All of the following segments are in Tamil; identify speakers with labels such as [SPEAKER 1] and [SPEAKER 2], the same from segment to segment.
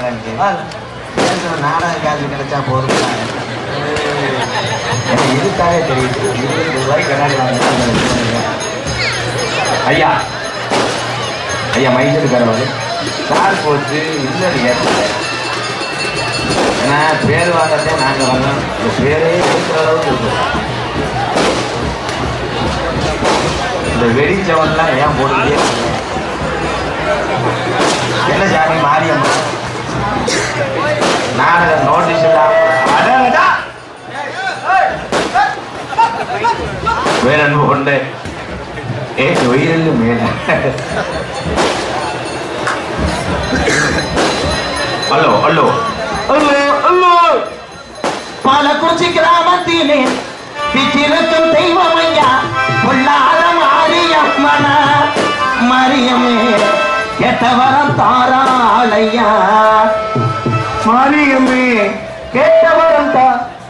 [SPEAKER 1] இங்கே வா. பேசுற நாடக காசு கிடைச்சா போதும் எனக்கு இதுக்காக தெரியுது இருபது ரூபாய் கண்ணாடி வாங்க ஐயா ஐயா மைசூர் கரவாடு சார் போச்சு இல்லை ஏற்பட ஏன்னா பேர் வாங்கத்தே நாங்கள் வாங்கணும் இந்த பேரே இருக்கிற அளவுக்கு இருக்கும் இந்த வெடிச்சவன்லாம் ஏன் போட்டுக்கிட்டே இருக்கீங்க? என்ன சாமி மாரியம்மா நாடக நோட்டீஸ் அடடா வேறன்பு கொண்டு ஏ உயிரில் மேல hello hello hello hello
[SPEAKER 2] Palakurichi கிராமத்திலே விற்றிருக்கும் தெய்வம் ஐயா பொல்லாத மாரியம்மனா மரியமே கெட்டவரம் தாராளையா
[SPEAKER 1] மாரியம்மே கேட்டவரம் தா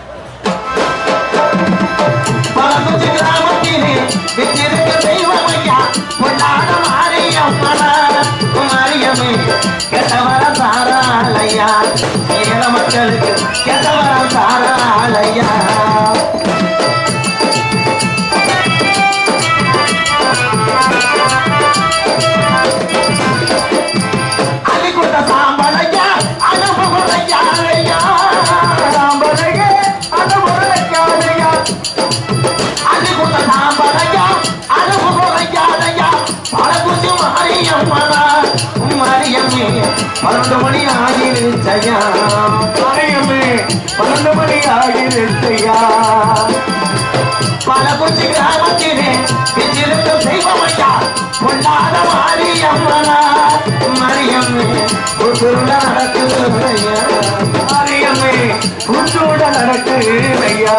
[SPEAKER 2] பாலக்குறிச்சி கிராமத்திலே விற்றிருக்கும் தெய்வம் ஐயா பொல்லாத மாரியம்மனா மரியமே கெட்டவரம் தாராளையா ஏழ மக்களுக்கு கெட்டவரம் தாராளையா அலிகுட்ட சாம்பலையா அனுபவலையா ஐயா சாம்பலையே அனுபவலையா அலிகுட்ட சாம்பலையா அனுபவலையா ஐயா பழகுச்சி மாரியம்மனா மாரியம்மே பன்னெண்டு மணி ஆகிருச்சையா
[SPEAKER 1] மாரியம்மே பன்னெண்டு மணி ஆகிருச்சையா
[SPEAKER 2] பழகுச்சி கிராமத்திலே விஜிருக்கும் தெய்வமையா பொல்லாத மாரியம்மனா மரியம்மே புதுருள நடக்குதையா
[SPEAKER 1] மாரியம்மே புத்தோட நடக்குது ஐயா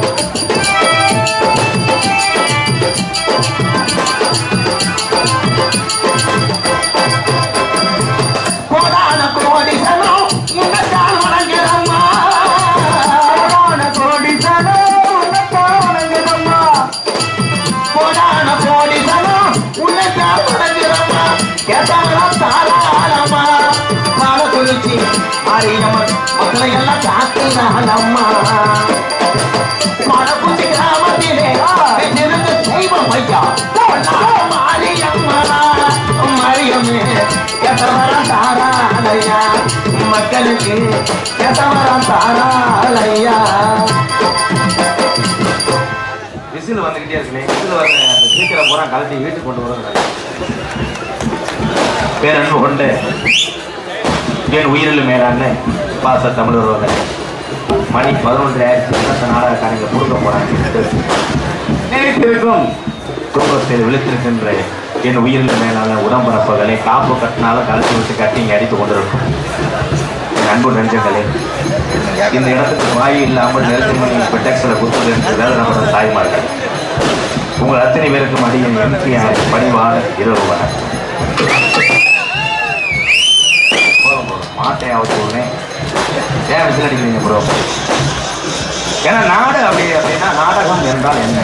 [SPEAKER 2] கோடான கோடி சனம் முன்னத்தால் வணங்குறம்மா
[SPEAKER 1] கோடான கோடி சனம் உனக்காக வணங்குதம்மா.
[SPEAKER 2] கோடான கோடி சனம் உன்னத்தால் வணங்குறம்மா கேட்டாங்களா தாராளம்மா பால குறிச்சி மாரியம்மன் மக்களை எல்லாம் காத்துனாலம்மா பாலக்குச்சி கிராமத்திலே வெற்றிருந்து தெய்வம் ஐயா பொன்னான மாரியம்மனா மரியமே கேட்டவரம் தாராளையா மக்களுக்கு கேட்டவரம் தாராளையா
[SPEAKER 1] விசில் வந்துகிட்டே இருக்குனே விசில் வர அந்த சீக்கிரம் பூரா கலட்டி வீட்டுக்கு கொண்டு வர பேரன்பு கொண்டு என் உயிரில் மேலான பாச தமிழ் உறவுகளே மணி பதினொன்று ஆயிரத்தி இருபத்தி நாலாவது கணக்கு கொடுக்க போறாங்க நினைத்திருக்கும் தூக்கத்தில் விழித்திருக்கின்ற என் உயிரில் மேலான உடம்பரப்புகளை காப்பு கட்டினாலும் கழுத்து விட்டு கட்டி இங்கே அடித்துக் கொண்டிருக்கும் என் அன்பு நெஞ்சங்களே இந்த இடத்துக்கு வாயு இல்லாமல் நெருக்கமணி பெட்டக்ஸில் கொடுத்தது என்று வேதனைப்படும் தாய்மார்கள் உங்கள் அத்தனை பேருக்கும் அடியின் எம்பியார் பணிவான இரவு வணக்கம் போதும், போதும். மாட்டையை அவச்சு விடுறேன் ஏன் விசில் அடிக்கிறீங்க ப்ரோ ஏன்னா நாடு அப்படி அப்படின்னா நாடகம் என்றால் என்ன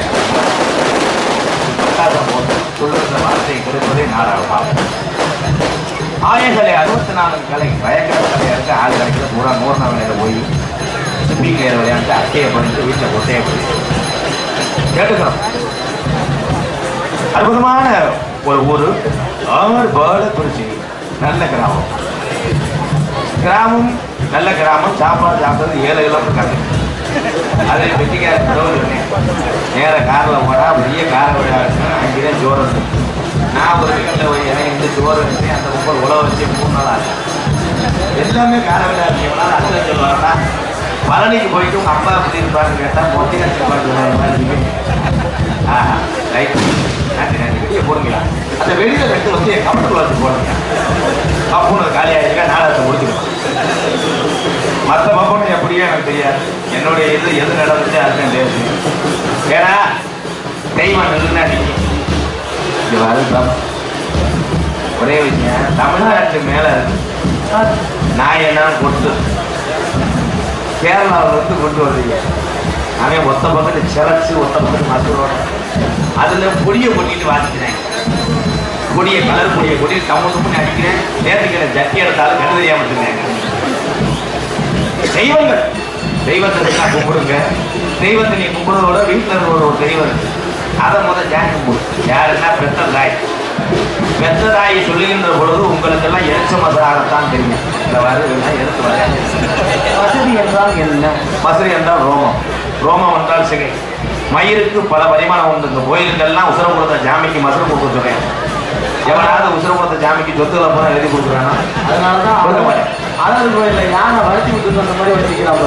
[SPEAKER 1] நாடகம் போட்டு சொல்லுகிற வார்த்தையை கொடுப்பதே நாடகமாகும் ஆயகலை அறுபத்தி நாலு கலை பயங்கர கலையாக இருக்கு ஆள் கிடைக்கிற பூரா நூறு நாள் போய் ஸ்பீக்கர் விளையாண்டு அட்டையை பண்ணிட்டு வீட்டில் கொட்டையை போய் கேட்டுக்கிறோம் அற்புதமான ஒரு ஊர் ஆறு பாட குறிச்சி நல்ல கிராமம் கிராமம் நல்ல கிராமம் சாப்பாடு சாப்பிட்றது ஏழு கிலோமீட்டர் கம்மி அதை வெட்டிக்கார நேர காரில் போனா பெரிய காரை விளையாடுனா அங்கேயே ஜோறு இருக்கும் நான் ஒரு வீட்டில் போய் எனக்கு இந்த ஜோறு வச்சு அந்த முப்பது உழவு வச்சு மூணு நாள் ஆச்சு எல்லாமே காரை விளையாடுறீங்களா அத்தை சொல்லுவாங்கன்னா பழனிக்கு போயிட்டு உங்க அப்பா எப்படி இருப்பாருன்னு கேட்டால் மொத்தம் சொல்லுவாங்க ஆஹா ரைட் நன்றி நன்றி வெளியே போடுங்களா அந்த வெளியில ரெண்டு வந்து என் கப்பத்துக்குள்ள வச்சு போடுங்க கப்புன்னு காலியாயிருக்கா நாடகத்தை முடிச்சுக்கலாம் மற்ற பக்கம் எப்படியோ எனக்கு தெரியாது என்னுடைய இது எது நடந்துச்சு அதுதான் தெரியும் ஏன்னா தெய்வம் நின்றுனா நீங்க இது வருத்தம் ஒரே விஷயம் தமிழ்நாட்டு மேல இருக்கு நான் என்ன கொட்டு கேரளாவில் இருந்து கொண்டு வர்றீங்க அவன் ஒத்த பக்கத்து சிறச்சு ஒத்த பக்கத்து மசூரோட அதுல பொடியை கொட்டிட்டு வாசிக்கிறேன் பொடியை கலர் பொடியை கொட்டிட்டு கம்மு கம்முன்னு அடிக்கிறேன் நேற்றுக்கிற ஜட்டி எடுத்தாலும் கண்டு தெரியாம இருக்கேன் தெய்வங்கள் தெய்வத்தை நல்லா கும்பிடுங்க தெய்வத்தை நீ கும்பிடுறதோட வீட்டில் இருக்கிற ஒரு தெய்வம் இருக்கு அதை முதல் ஜாயின் கும்பிடு யாருன்னா பெத்த தாய் பெத்த தாயை சொல்லுகின்ற பொழுது உங்களுக்கெல்லாம் எரிச்ச மசாகத்தான் தெரியும் இந்த வருதுன்னா எடுத்து வர வசதி என்றால் என்ன வசதி என்றால் ரோமம் ரோமம் என்றால் சிகை மயிருக்கு பல பரிமாணம் உண்டு இந்த கோயிலுக்கெல்லாம் உசுரம் கொடுத்த ஜாமிக்கு மசுரம் கொடுக்க சொல்றேன் எவனாவது உசுரம் கொடுத்த ஜாமிக்கு சொத்துக்களை போனா எழுதி கொடுக்குறானா
[SPEAKER 2] அதனாலதான்
[SPEAKER 1] கொடுக்க மாட்டேன்
[SPEAKER 2] அழகு கோயில்ல யானை வளர்த்தி விட்டு அந்த மாதிரி வச்சிருக்கிறாங்க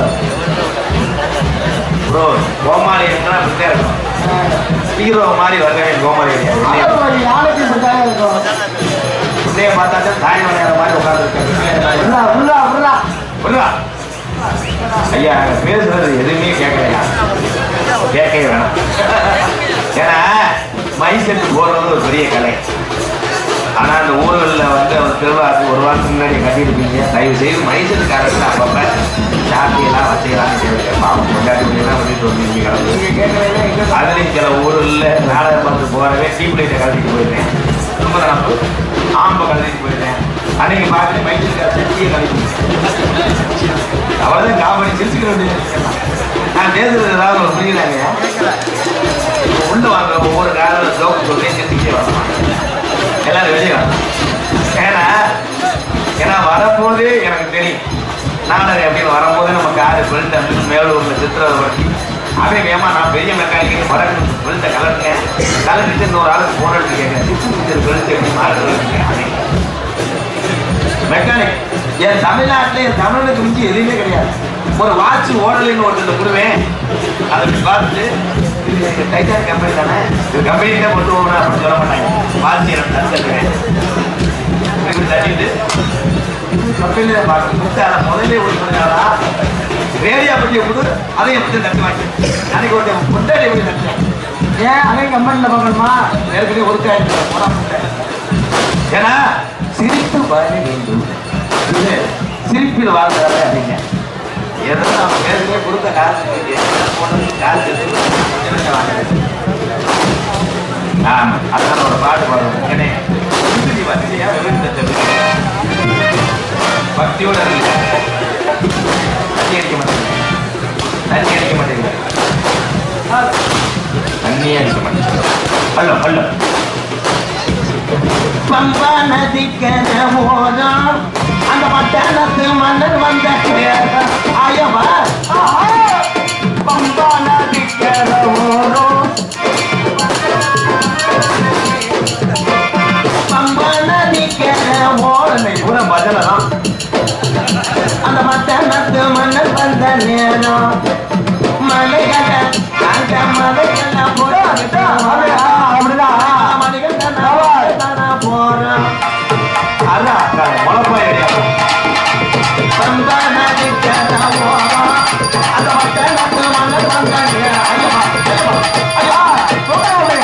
[SPEAKER 1] ப்ரோ கோமாளி என்றால் அப்படித்தான் இருக்கும் ஹீரோ மாதிரி வரவே கோமாளி கிடையாது
[SPEAKER 2] யானைக்கு இப்படிதான் இருக்கும்
[SPEAKER 1] உன்னைய பார்த்தா தாய் விளையாட மாதிரி உட்காந்துருக்கேன்
[SPEAKER 2] உள்ளா உள்ளா உள்ளா
[SPEAKER 1] புரியுதா ஐயா நாங்க பேசுறது எதுவுமே கேட்கலையா கேட்கவே வேணாம் ஏன்னா மைசெட்டு போடுறது ஒரு பெரிய கலை ஆனா அந்த ஊர்களில் வந்து அவர் திருவிழாக்கு ஒரு வாரத்துக்கு முன்னாடி கட்டியிருப்பீங்க தயவு செய்து மைசெட்டு காரத்தில் அப்பப்ப சாத்தியெல்லாம் வச்சுக்கலாம்னு கேட்க பாவம் கொண்டாடி எல்லாம் விட்டுட்டு வந்தீங்க அதுலேயும் சில ஊரில் நாடகம் பார்த்து போறவே டீப் லைட்டை கலத்திட்டு போயிருந்தேன் ரொம்ப நினப்பு ஆம்பை கலத்திட்டு போயிருந்தேன் அன்னைக்கு பார்த்து மைசெட்டு கார சட்டியை கலத்தி அவ்வளவுதான் காமெடி சிரிச்சுக்க வேண்டியது நான் பேசுறது ஏதாவது ஒரு புரியலாங்க உள்ள வாங்க ஒவ்வொரு காலம் ஜோக்கு சொல்லி சிரிச்சுக்கிட்டே வரலாம் எல்லாரும் வெளியே வாங்க ஏன்னா ஏன்னா வரும்போது எனக்கு தெரியும் நாடகம் அப்படின்னு வரும்போது நம்ம காரு பெல்ட் அப்படின்னு மேலூர்ல சித்திரதை பண்ணி அவன் வேமா நான் பெரிய மெக்கானிக்கு பறக்கு பெல்ட்டை கலட்டேன் கலட்டிட்டு இன்னொரு ஆளுக்கு போன் எடுத்து கேட்கறேன் சித்து பெல்ட் எப்படி மாறு மெக்கானிக் என் தமிழ்நாட்டில் என் தமிழனுக்கு மிஞ்சி எதுவுமே கிடையாது ஒரு வாட்ச் ஓடலைன்னு ஒருத்தர் கொடுவேன் அதை இப்படி பார்த்துட்டு இது எங்க டைட்டான் கம்பெனி தானே இது கம்பெனி தான் கொண்டு போகணும் அப்படின்னு சொல்ல மாட்டாங்க வாட்ச் எனக்கு தந்துருக்கேன் இப்படி தட்டிட்டு கம்பெனியில பார்க்க கொடுத்து அதை முதல்ல ஒரு பண்ணாரா ரேடியா பற்றிய கொடு அதையும் எப்படி தட்டு வாங்கி அன்னைக்கு ஒரு முட்டாடி எப்படி தட்டுறேன்
[SPEAKER 2] ஏன் அவன் கம்பெனில பார்க்கணுமா
[SPEAKER 1] ஏற்கனவே ஒரு காய்ச்சி போனா முட்டை ஏன்னா சிரிப்பு வாழ வேண்டும் இது சிரிப்பில் வாழ்ந்தாரு அப்படிங்க ஏதோ நம்ம ஏற்கனவே கொடுத்த காசு போனது காசு எடுத்து வாங்க ஆமா அதான் ஒரு பாட்டு பாடுவோம் ஏனே விருதி வசதியா விருந்த பக்தியோட இருக்கு தண்ணி அடிக்க மாட்டேங்குது தண்ணி அடிக்க மாட்டேங்குது தண்ணி அடிக்க மாட்டேங்குது பள்ளம் பள்ளம்
[SPEAKER 2] பம்பா நதிக்கர ஓரம் அந்த பட்டணத்து மன்னர் வந்த ஆயவா பம்பா நதிக்கர ஓரம் பம்பா நதிக்கர ஓரம்
[SPEAKER 1] பூரா பஜனை தான்
[SPEAKER 2] அந்த பட்டணத்து மன்னர் வந்த நேரம் மலைகள அந்த மலைகள அப்படிதான் போறோம்
[SPEAKER 1] அதான் முளப்பாய் அடியா
[SPEAKER 2] பம்பா நதிக்கர ஓரம் அந்த பட்டணத்து மன்னர் வந்த நேரம் ஐயப்பா ஐயப்பா ஐயா போகாதே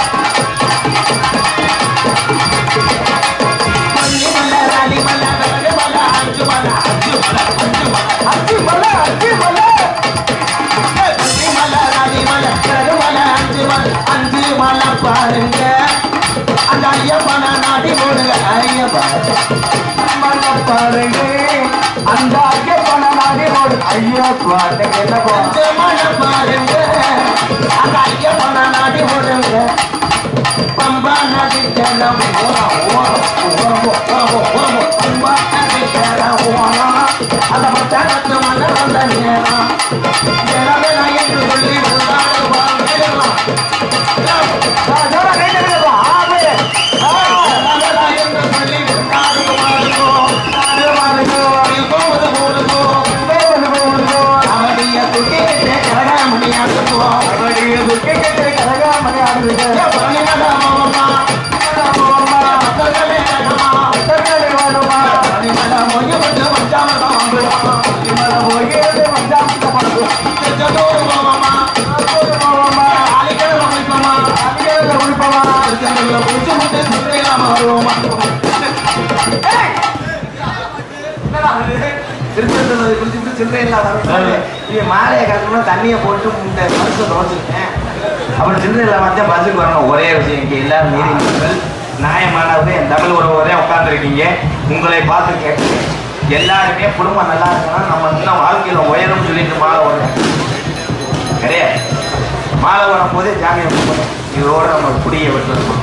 [SPEAKER 2] மல்லி மல்ல ராணி மல்ல கலரு மல்ல அஞ்சு மல்ல அஞ்சு மல்ல அஞ்சு மல்ல அஞ்சு மல்ல அஞ்சு மல்ல மல்லி மல்ல ராணி மல்ல கலரு மல்ல அஞ்சு மல்ல அஞ்சு மல்ல பாருங்க அந்த ஐயப்பன நாடி போடுங்க ஐயப்பா மல்ல பாருங்க அந்த ஐயப்பன நாடி போடு ஐயப்பா என்ன அஞ்சு மல்ல பாருங்க அந்த ஐயப்பன நாடி போடுங்க பம்பா நதி ஜலம் ஓரம் ஓரம் ஓரம் ஓரம் ஓரம் பம்பா நதி ஜலம் ஓரம் அந்த பட்டணத்து மன்னர் வந்த நேரம் ஜனமென என்று சொல்லி கொண்டாடுவார் மேலாம். ஜன கை தட்டுங்கப்பா. ஆமே. ஆ, ஜனமென என்று சொல்லி கொண்டாடுவாருங்கோ. கொண்டாடுவாருங்கோ. போவது போதுங்கோ. போவது போதுங்கோ. அவருடைய துக்கிட்டு கரகாமணி ஆடுங்கோ. அவருடைய துக்கிட்டு கரகாமணி ஆடுங்க. பணிமட மாமா, மாமா, பக்கத்திலே நடமா, பக்கத்திலே வருமா. பணிமட மொழி வந்து வந்தாம வாங்குமா. பணிமட மொழி வந்து வந்தாம வாங்குமா. தெச்சதோடு மாமா, தெச்சதோடு மாமா. ஆலிக்கிழமை குளிப்போமா, ஆலிக்கிழமை குளிப்போமா. திருச்செந்தூர்ல குளிச்சு முட்டு சுற்றிலாம வருவோமா. ஏய்! என்னடா இது?
[SPEAKER 1] திருச்செந்தூர் குளிச்சுட்டு சில்லறை இல்லாம வரும். இவன் மாலையை கட்டணும் தண்ணியை போட்டு இந்த மனுஷன் துவச்சிருக்கேன் அப்புறம் சில்லறை இல்லாம தான் பஸ்ஸுக்கு வரணும் ஒரே விஷயம் இங்கே எல்லாரும் நீதிமன்றங்கள் நியாயமானவங்க என் தமிழ் உறவுகளே உட்கார்ந்துருக்கீங்க உங்களை பார்த்து கேட்கிறேன் எல்லாருமே குடும்பம் நல்லா இருக்கணும் நம்ம இன்னும் வாழ்க்கையில உயரும் சொல்லிட்டு மாலை வரும் கிடையாது மாலை வரும் போதே ஜாமியை கும்பிடணும் இதோட நம்ம குடியை விட்டுருக்கோம்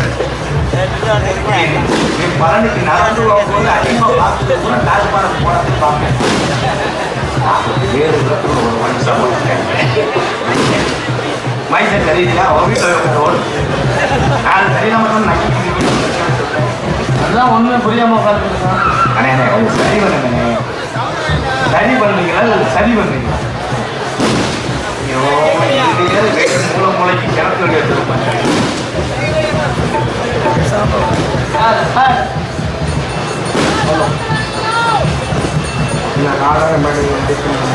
[SPEAKER 1] நீ பழனிக்கு நடந்து போகும்போது அதிகமாக பார்த்துட்டு கூட தாஜ்மஹால் போனது பார்ப்பேன் வேறு விதத்துல ஒரு மனுஷன் மைசன் தெரியுதா அவன் வீட்டில் ஓடு நாலு சரியில்லை மட்டும் நக்கி
[SPEAKER 2] அதெல்லாம் ஒண்ணுமே புரியாம உட்காந்துருக்கான்
[SPEAKER 1] அண்ணே அண்ணே, கொஞ்சம் சரி பண்ணுங்கண்ணே சரி பண்ணுவீங்களா இல்லை சரி பண்ணுவீங்களா ஐயோ இதுலயே வெயிட் மூளை மூளைக்கு கிணத்து வழி எடுத்துருப்பேன்
[SPEAKER 2] இந்த நாடக மேடை வந்து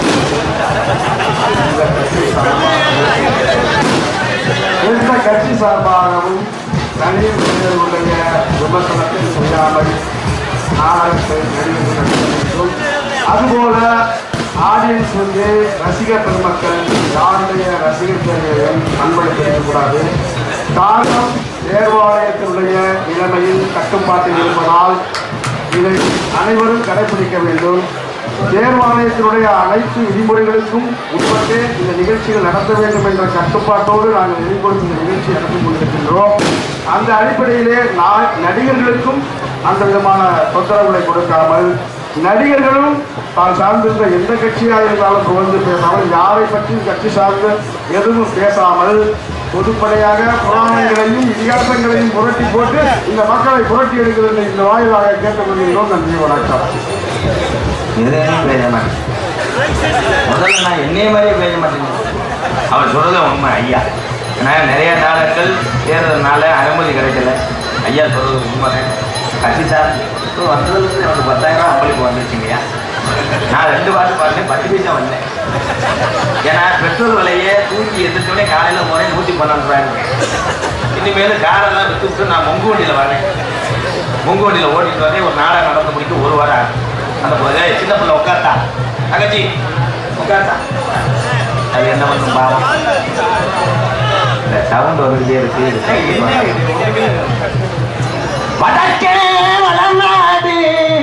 [SPEAKER 2] எந்த கட்சி சார்பாகவும் தனியார் மனிதர்களுடைய விமர்சனத்தை செய்யாமல் நாடகத்தை நடிகர்கள் நடத்த வேண்டும் அதுபோல ஆடியன்ஸ் வந்து ரசிகர் பெருமக்கள் யாருடைய ரசிகர் பெருமையையும் அன்பளிப்பு செய்யக்கூடாது காரணம் தேர்வாலயத்தினுடைய நிலைமையில் கட்டுப்பாட்டில் இருப்பதால் இதை அனைவரும் கடைபிடிக்க வேண்டும் தேர்வாலயத்தினுடைய அனைத்து விதிமுறைகளுக்கும் உட்பட்டு இந்த நிகழ்ச்சிகள் நடத்த வேண்டும் என்ற கட்டுப்பாட்டோடு நாங்கள் எதிர்கொண்டு இந்த நிகழ்ச்சி நடத்தி கொண்டிருக்கின்றோம் அந்த அடிப்படையிலே நான் நடிகர்களுக்கும் அந்த விதமான தொந்தரவுகளை கொடுக்காமல் நடிகர்களும் தான் சார்ந்திருந்த எந்த கட்சியாக இருந்தாலும் புகழ்ந்து பேசாமல் யாரை பற்றியும் கட்சி சார்ந்து எதுவும் பேசாமல் பொதுப்படையாக புராணங்களையும் இதிகாசங்களையும் புரட்டி போட்டு இந்த மக்களை புரட்டி எடுக்கிறது இந்த வாயிலாக கேட்டுக்கொள்கிறோம் நன்றி வணக்கம்
[SPEAKER 1] எதையும் பேச மாட்டேன் முதல்ல நான் என்னைய மாதிரியே பேச மாட்டேங்க அவர் சொல்றது உண்மை ஐயா ஏன்னா நிறைய நாடகங்கள் தேர்தல்னால அனுமதி கிடைக்கல ஐயா சொல்றது உண்மை கட்சி சார் இப்போ வந்ததுலேருந்து எனக்கு பத்தாயிரம் ரூபா அம்பளிப்பு வந்துருச்சுங்கய்யா நான் ரெண்டு வாரம் பாருங்க பத்து பைசா வந்தேன் ஏன்னா பெட்ரோல் விலையை தூக்கி எடுத்துட்டோடனே காலையில் போகிறேன் நூற்றி பன்னெண்டு ரூபாய்ங்க இனிமேல் காரெல்லாம் விட்டு விட்டு நான் முங்கு வண்டியில் வரேன் முங்கு வண்டியில் ஓட்டிட்டு வரேன் ஒரு நாடகம் நடந்து முடிக்க ஒரு வாரம் ஆகும் அந்த போதே சின்ன பிள்ளை உட்கார்த்தா தங்கச்சி உட்கார்த்தா அது என்ன பண்ணும் பாவம் இந்த சவுண்ட் வந்துகிட்டே இருக்கு இது சவுண்ட் வராது. வடக்கே வளநாடு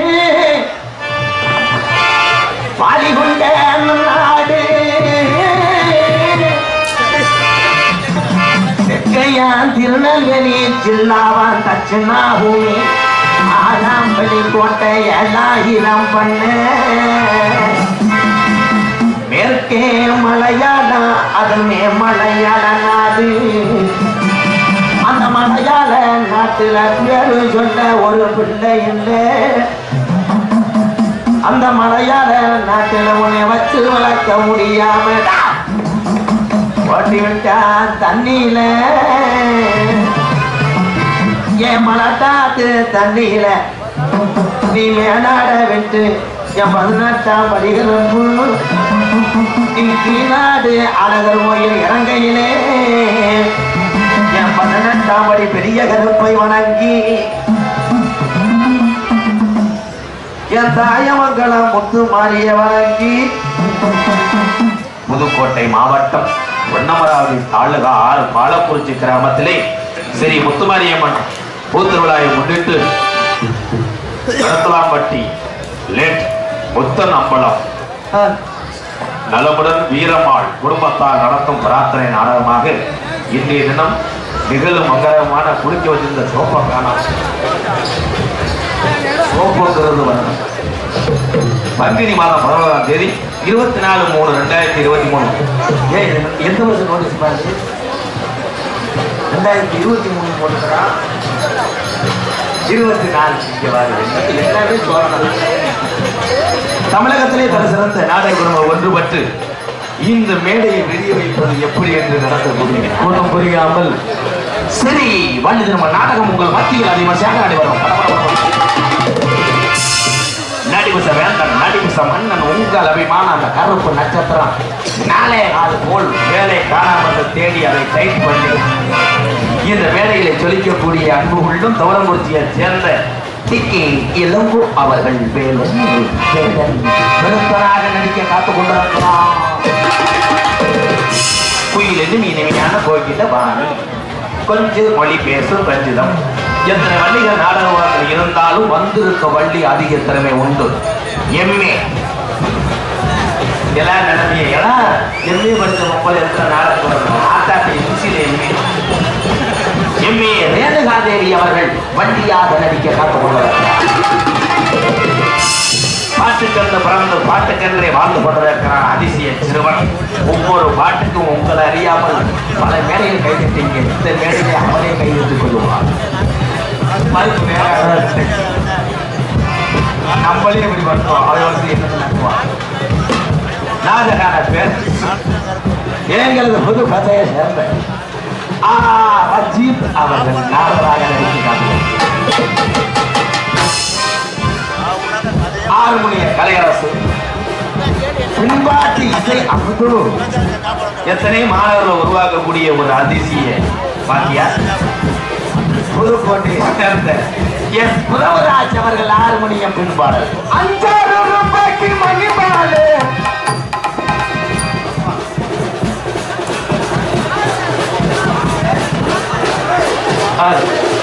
[SPEAKER 1] வாலிகுண்ட நாடு தெற்கையான் திருநெல்வேலி ஜில்லாவான் தட்சிணாபூமி ஆலாம்பலி கோட்டை ஏழாயிரம் பண்ணு மேற்கே மலையாளம் அதுமே மலையாள நாடு அந்த மலையாள நாட்டுல பேரு சொல்ல ஒரு பிள்ளை இல்லை அந்த மலையாள நாட்டுல உன்னை வச்சு வளர்க்க முடியாமடா ஓட்டி விட்டா தண்ணியில என் மலட்டாத்து தண்ணியில நீ மேலாட விட்டு என் பதினெட்டாம் படிகளுக்கு நீ கீழாடு அழகர் கோயில் இறங்கையிலே என் பதினெட்டாம் படி பெரிய கருப்பை வணங்கி என் தாயமங்கலம் முத்து மாறிய வணங்கி புதுக்கோட்டை மாவட்டம் பொன்னமராவதி தாலுகா ஆறு பாலக்குறிச்சி கிராமத்திலே ஸ்ரீ முத்துமாரியம்மன் பூத்திருவிழாவை முன்னிட்டு கடத்தலாம்பட்டி லேட் முத்தன் அம்பலம் நலமுடன் வீரம்மாள் குடும்பத்தால் நடத்தும் பிரார்த்தனை நாடகமாக இன்றைய தினம் நிகழும் மங்களமான குளிக்க வச்சிருந்த சோப்பா காணாம் சோப்புங்கிறது வரணும் பங்குனி மாதம் பதினோராம் தேதி இருபத்தி நாலு மூணு ரெண்டாயிரத்தி இருபத்தி மூணு ஏன் இது எந்த வருஷம் நோட்டீஸ் பாருங்க ரெண்டாயிரத்தி இருபத்தி மூணு போட்டுக்கிறா இருபத்தி நாலு இங்க பாருங்க எல்லாமே சோழனம் தமிழகத்திலே தலை சிறந்த நாடக குடும்பம் ஒன்றுபட்டு இந்த மேடையை வெளியே வைப்பது எப்படி என்று நடத்த முடியும் கூட்டம் புரியாமல் சரி வந்து நம்ம நாடகம் உங்கள் மத்தியில் அதிகமாக நடைபெறும் நடிபுச வேந்தன் நடிபுச மன்னன் உங்கள் அபிமான அந்த கருப்பு நட்சத்திரம் நாளே நாள் போல் வேலை காணாமல் தேடி அதை டைப் பண்ணி இந்த வேலையில ஜொலிக்கக்கூடிய அன்பு உள்ளும் தவறங்குறிச்சியை சேர்ந்த டிக்கி இளம்பு அவர்கள் வேலன் வேலன் விருத்தராக நடிக்க காத்துக் கொண்டிருக்கிறார் குயிலினும் இனிமையான கோகில வாணி கொஞ்சம் மொழி பேசும் ரஞ்சிதம் எத்தனை வள்ளிகள் நாடகவார்கள் இருந்தாலும் வந்திருக்க வள்ளி அதிக திறமை உண்டு எம்ஏ எல்லாம் நடத்திய எல்லாம் எம்ஏ படித்த மக்கள் இருக்கிற நாடகம் ஆத்தாட்டி எம்சியில் எம்ஏ எம்ஏ ரேணுகாதேவி அவர்கள் வண்டியாக நடிக்க காத்துக் கொண்டிருக்கிறார் பாட்டுக்கன்று பிறந்து பாட்டுக்கன்றே வாழ்ந்து கொண்டிருக்கிறார் அதிசய சிறுவன் ஒவ்வொரு பாட்டுக்கும் உங்களை அறியாமல் பல மேடையில் கைதிட்டீங்க இந்த மேடையை அவரே கைதிட்டுக் கொள்ளுவார் மறுப்பு வேற நம்மளே இப்படி பண்ணுவோம் அதை வந்து என்ன நடத்துவான் நாககான பேர் எங்களது புது கதையை சேர்ந்த ஆ அஜீத் அவர்கள் நாடகராக நடித்து காட்டுவார் ஆறுமணிய கலையரசு பின்பாட்டு இசை அமுது எத்தனை மாணவர்கள் உருவாக்கக்கூடிய ஒரு அதிசய பாத்தியா புதுக்கோட்டை சேர்ந்த எஸ் புதவராஜ் அவர்கள் ஆறுமணியம் பின்பாடல் அஞ்சாறு ரூபாய்க்கு மணிபாடு ஆறு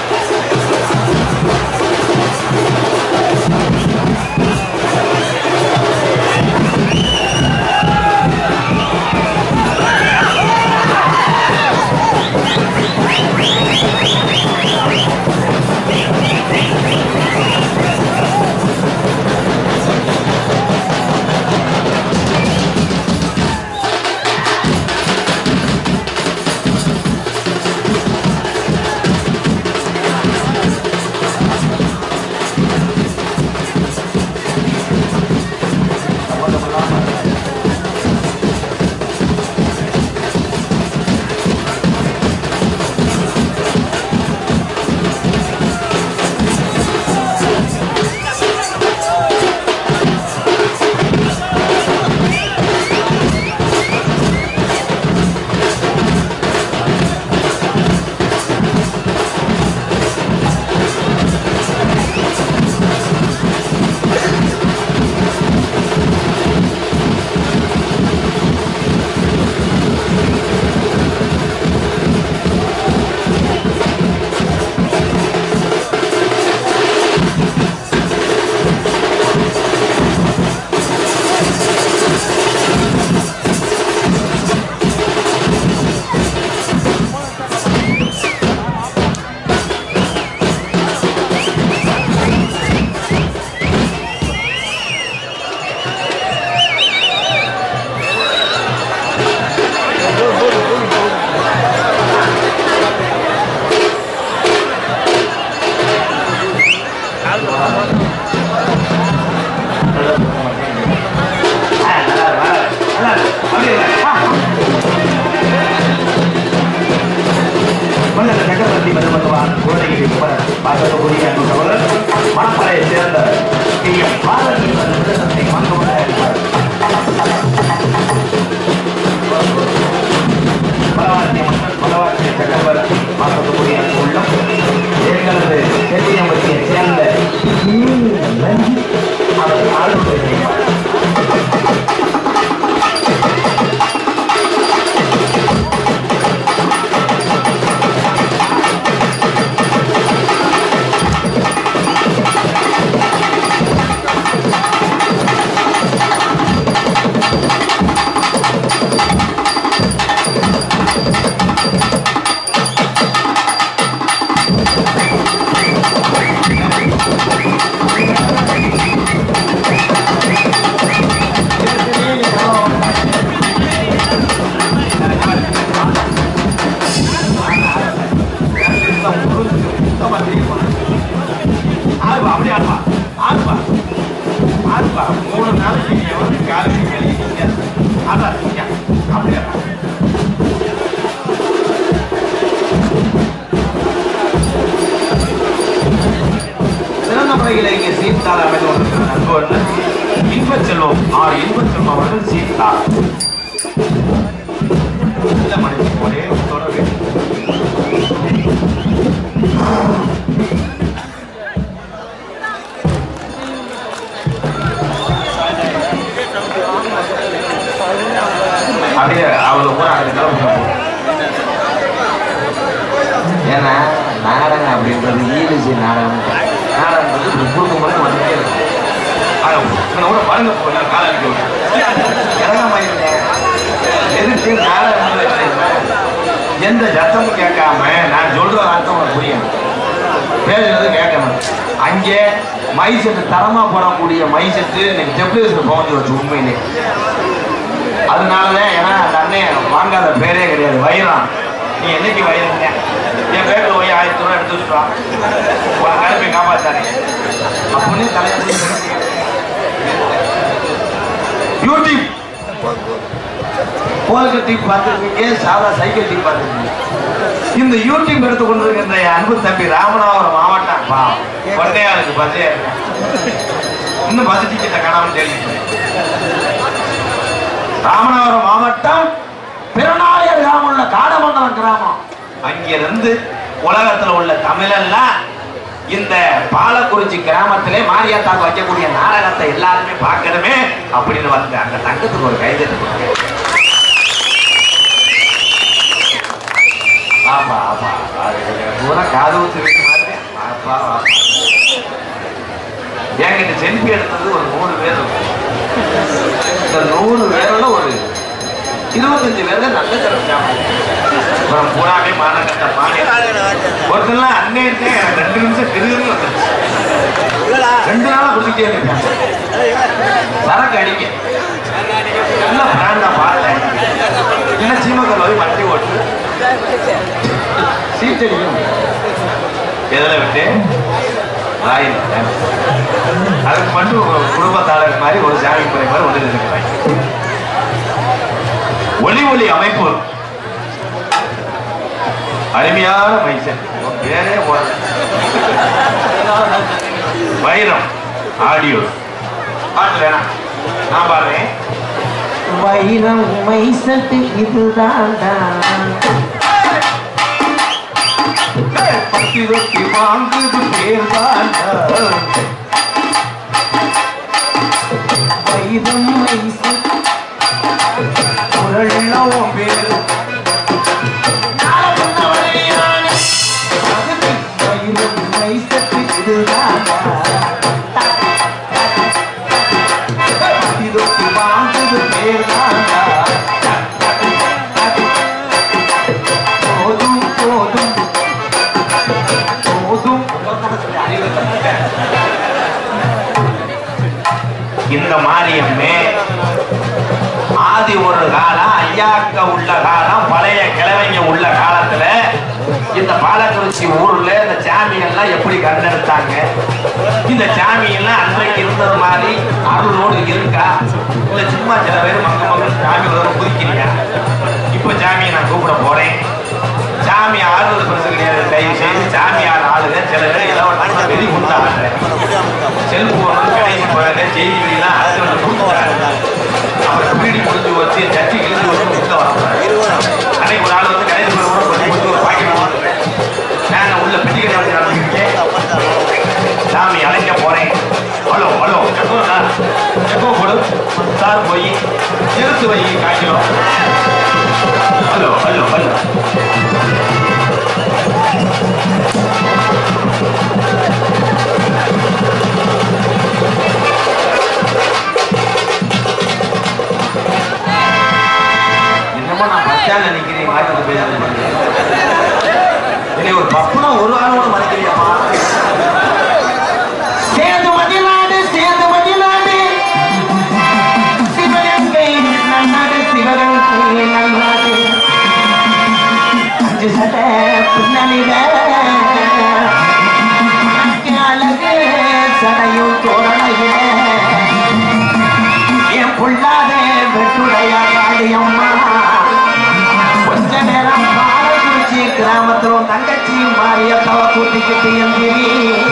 [SPEAKER 1] சக்கரவர்த்தி மருமகவான் கோடையில் பார்க்கக்கூடிய அன்பு சகோதரர் மணப்படையை சேர்ந்த டி எம் பாரதி விருதத்தை வாங்கப்பட இருப்பார் பலவாத்திய மக்கள் பலவாத்திய சக்கரவர்த்தி பார்க்கக்கூடிய அன்பு உள்ளம் எங்களது செல்லியம்பட்டியை சேர்ந்த அவர் ஆளுநர் செய்வார் ஆடுவா அப்படியே ஆடுவா ஆடுவா ஆடுவா மூணு நாளைக்கு நீ வந்து காலைக்கு வெளியே ஆடா அப்படியே சிறந்த முறையில் இங்கே சீத்தாள் அமைந்து கொண்டிருக்கிற நண்பர்கள் இன்பச் செல்வம் ஆறு இன்பச் செல்வம் அவர்கள் சீத்தாள் இல்ல மனிதன் ஒரே தொடர்பு அப்படியே அவங்க கூட அந்த கிளம்ப ஏன்னா நாடகம் அப்படின்றது ஈடுசி நாடகம் நாடகம்ன்றது இப்படி குடும்பம் மட்டும் வந்துட்டே இருக்கும் அதை இவனை கூட பாருங்க போய் நான் காலை அடிக்க விட்டேன் இறங்காம இருந்தேன் எதுக்கு மேல இருந்து வச்சிருந்தேன் எந்த சத்தமும் கேட்காம நான் சொல்ற அர்த்தம் உனக்கு புரியும் பேசுறது கேட்கணும் அங்கே மை செட்டு தரமா போடக்கூடிய மை செட்டு இன்னைக்கு டெப்ளிகேஷன் போகஞ்சு வச்சு உண்மையிலே அதனாலதான் ஏன்னா அந்த அண்ணன் வாங்காத பேரே கிடையாது வைரம் நீ என்னைக்கு வைரங்க என் பேர்ல போய் ஆயிரத்தி ரூபாய் எடுத்து வச்சுட்டான் உன் கலப்பை காப்பாத்தானே அப்படின்னு தலைவர் யூடியூப் போல்க டீப் பார்த்துருக்கீங்க சாதா சைக்கிள் டீப் பார்த்துருக்கீங்க இந்த யூடியூப் எடுத்து கொண்டிருக்கின்ற என் அன்பு தம்பி ராமநாதபுரம் மாவட்டம் பா கொண்டையாளுக்கு பஸ்ஸே இன்னும் பஸ் டிக்கெட்டை காணாம தெரியும் ராமநாதபுரம் மாவட்டம் பெருநாயர் கிராமம் உள்ள காடமண்டலம் கிராமம் அங்கிருந்து உலகத்துல உள்ள தமிழெல்லாம் இந்த பாலக்குறிச்சி கிராமத்திலே மாரியாத்தாக்கு வைக்கக்கூடிய நாடகத்தை எல்லாருமே பார்க்கணுமே அப்படின்னு வந்து அந்த தங்கத்துக்கு ஒரு கைது ஆமா ஆமா அது பூரா காது ஊத்து வைக்க மாதிரி ஆப்பா, ஆப்பா. என்கிட்ட செல்ஃபி எடுத்தது ஒரு நூறு பேர் இருக்கும். இந்த நூறு பேர்ல ஒரு இருபத்தஞ்சு பேர்ல நல்ல கிடைச்சாங்க அப்புறம் பூராவே மாநகரத்தை மாறி ஒருத்தெல்லாம் அன்னையிட்டே எனக்கு ரெண்டு நிமிஷம் கிருன்னு வந்துருச்சு ரெண்டு நாளா குடிச்சிட்டே இருக்கேன் சரக்கு அடிக்க நல்ல பிராண்டா பார்த்தேன் இல்ல சீமக்கல் போய் வண்டி ஓட்டு சீட்டடியும் எதில் விட்டு ராயில் அதுக்கு மட்டும் ஒரு குடும்பத்தாளர் மாதிரி ஒரு சாமி முறை மாதிரி ஒன்று இருக்கிறாங்க ஒளி ஒளி அமைப்பு அருமையான மைசன் உன் பேரே போடல. வைரம் ஆடியோ பாட்டு வேணாம் நான் பாடுறேன்
[SPEAKER 2] வைரம் மைசட்டு இதுதான்டா
[SPEAKER 1] பத்தி ரொட்டி வாங்குது பேர்
[SPEAKER 2] வைரம் மைசட்டு
[SPEAKER 1] குரலும் பேர்
[SPEAKER 2] வைரம் மைசட்டு இதுதான்டா
[SPEAKER 1] பத்தி ரொட்டி வாங்குது பேர்
[SPEAKER 2] போதும் போதும் போதும்
[SPEAKER 1] இந்த மாரியம்மே ஆதி ஒரு காலம் ஐயாக்க உள்ள காலம் பழைய கிழவைங்க உள்ள காலத்துல இந்த பாலக்குறிச்சி ஊர்ல இந்த சாமியெல்லாம் எப்படி கண்டெடுத்தாங்க இந்த சாமியெல்லாம் அன்றைக்கு இருந்தது மாதிரி அருளோடு இருக்கா இல்ல சும்மா சில பேர் மங்க மங்க சாமி வரும் குதிக்கிறீங்க இப்ப சாமியை நான் கூப்பிட போறேன் சாமி ஆடுறது பிரச்சனை கிடையாது தயவு செய்து சாமி ஆட ஆளுங்க சில பேர் இலவசமா வெறி கொடுத்தாங்க செல்போன் கடைக்கு போறாங்க செய்தி வெளியெல்லாம் அடுத்து வந்து கொடுத்துட்டாங்க அப்புறம் பீடி முடிஞ்சு வச்சு சட்டி இழுத்து வச்சு முக்க வராங்க அன்னைக்கு ஒரு ஆள் வந்து கடையில் போய் கூட கொஞ்சம் கொடுத்து ஒரு பாக்கெட் வாங்கிட்டேன் நான் உள்ள பெட்டி கடை வச்சு நடந்துக்கிட்டேன் சாமி அழைக்க போறேன் ஹலோ ஹலோ எப்போ எப்போ போடு சார் போய் எடுத்து வை காய்ச்சலும் ஹலோ ஹலோ ஹலோ என்னமோ நான் பஸ் ஸ்டாண்ட்ல நிக்கிறேன் மாதிரி வந்து பேசுறேன் என்னை ஒரு பப்புனா ஒரு ஆளோட மறைக்கிறியாமா
[SPEAKER 2] சேது மதிநாடு சேது மதிநாடு சிவகங்கை நன்னாடு சிவகங்கை நன்னாடு அஞ்சு சட்ட பின்னணியில அழகு சடையும் தோரணையில என் புள்ளாத வெட்டுடையா காளியம்மா கொஞ்ச நேரம் பாலக்குறிச்சி கிராமத்துல உன் தங்கச்சி மாரியப்பாவை கூட்டிக்கிட்டு எந்திரி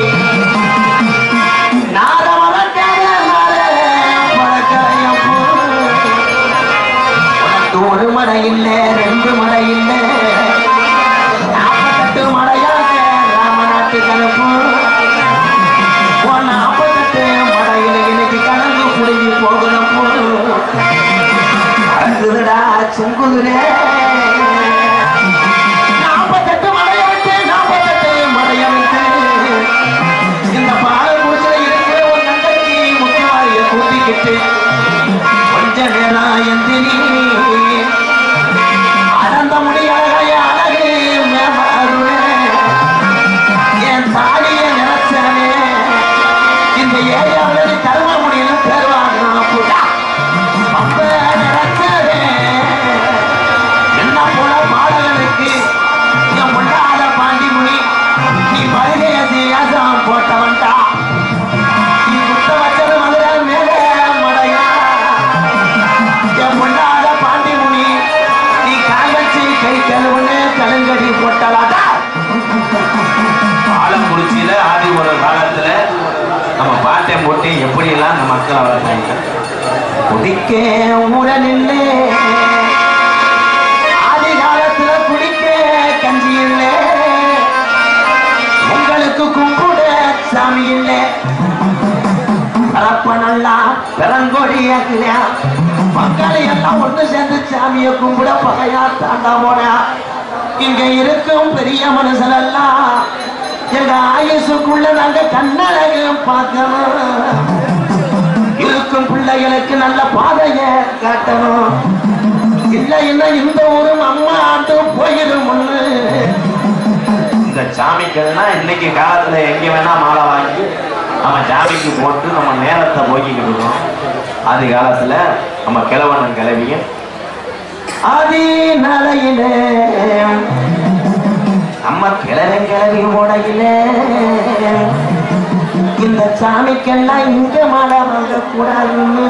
[SPEAKER 2] ஒரு மடை இல்ல ரெண்டு மடை இல்ல நாற்பத்தெட்டு மடையாக ராமநாட்டு கலப்பு நாற்பத்தெட்டு மடையில இன்னைக்கு கலந்து புடுங்கி போகிறப்போ அங்குதுடா செங்குதுரே நாற்பத்தெட்டு மடையை விட்டு நாற்பத்தெட்டு மடையை விட்டு இந்த பாலக்குறிச்சில இருக்கிற ஒரு தங்கச்சி முக்கியவாரிய கூட்டிக்கிட்டு இந்த ஏரியாவில் தரும முடியல பெறுவாங்க புட்டா அப்ப நினைச்சதே என்ன போல பாடகனுக்கு என் முன்னால பாண்டி முனி நீ வருகைய சியாசம் போட்டவன்டா நீ குத்த வச்சது மதுரை மேல மடையா என் முன்னால பாண்டி முனி நீ கால் வச்சு கை கழுவுன்னு கலங்கடி போட்டலாடா
[SPEAKER 1] ஆலங்குறிச்சியில ஆதி ஒரு காலத்துல நம்ம பாட்டை போட்டு எப்படியெல்லாம் அந்த மக்கள் வளர்த்தாங்க
[SPEAKER 2] குடிக்க ஊர நின்று ஆதி காலத்துல குடிக்க கஞ்சி இல்லை உங்களுக்கு கும்பிட சாமி இல்லை பரப்பனெல்லாம் பெருங்கொடியாக்குறியா மக்களை எல்லாம் ஒண்ணு சேர்ந்து சாமியை கும்பிட பகையா தாண்டா போனா இங்க இருக்கும் பெரிய மனுஷனெல்லாம் எங்க ஆயுசுக்குள்ள நாங்க கண்ணழகு பார்க்கணும் இருக்கும் பிள்ளைகளுக்கு நல்ல பாதைய காட்டணும் இல்லை இல்லை இந்த ஊரும் அம்மா ஆட்டு போயிடும் ஒண்ணு
[SPEAKER 1] இந்த சாமிக்கள்னா இன்னைக்கு காலத்துல எங்க வேணா மாலை வாங்கி நம்ம சாமிக்கு போட்டு நம்ம நேரத்தை போக்கிக்கிட்டு இருக்கோம் ஆதி காலத்துல நம்ம கிழவனும் கிளவியும்
[SPEAKER 2] ஆதி நலையிலே நம்ம கிழவன் கிழவி உடையிலே இந்த சாமிக்கெல்லாம் இங்க மழை வாங்க கூடாதுன்னு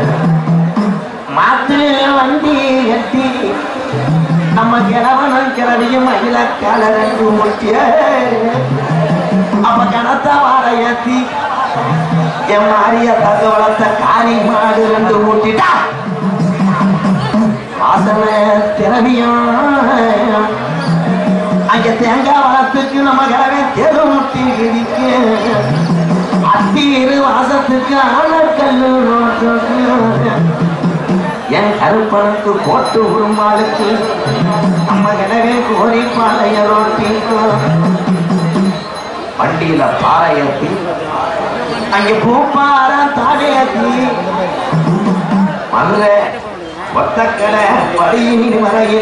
[SPEAKER 2] மாத்து வண்டி கட்டி நம்ம கிழவனும் கிழவியும் மகிழ கால ரெண்டு முட்டிய அப்ப கணத்த வார ஏத்தி என் மாறிய தங்க வளர்த்த காரி மாடு ரெண்டு ஊட்டிட்டா வாசனை திறமையும் அங்க தேங்காய் வளத்துக்கு நம்ம கிழமை தெரு முட்டி இடிக்க அத்தீரு வாசத்துக்கு ஆனக்கல்லு ரோட்டுக்கு என் கருப்பனுக்கு கோட்டு உருமாளுக்கு நம்ம கிழவே கோரி பாளைய ரோட்டி
[SPEAKER 1] வண்டியில பாறை ஏத்தி
[SPEAKER 2] அங்க பூப்பார தாடையத்தி
[SPEAKER 1] மதுரை
[SPEAKER 2] ஒத்தக்கடை படியின் வரையில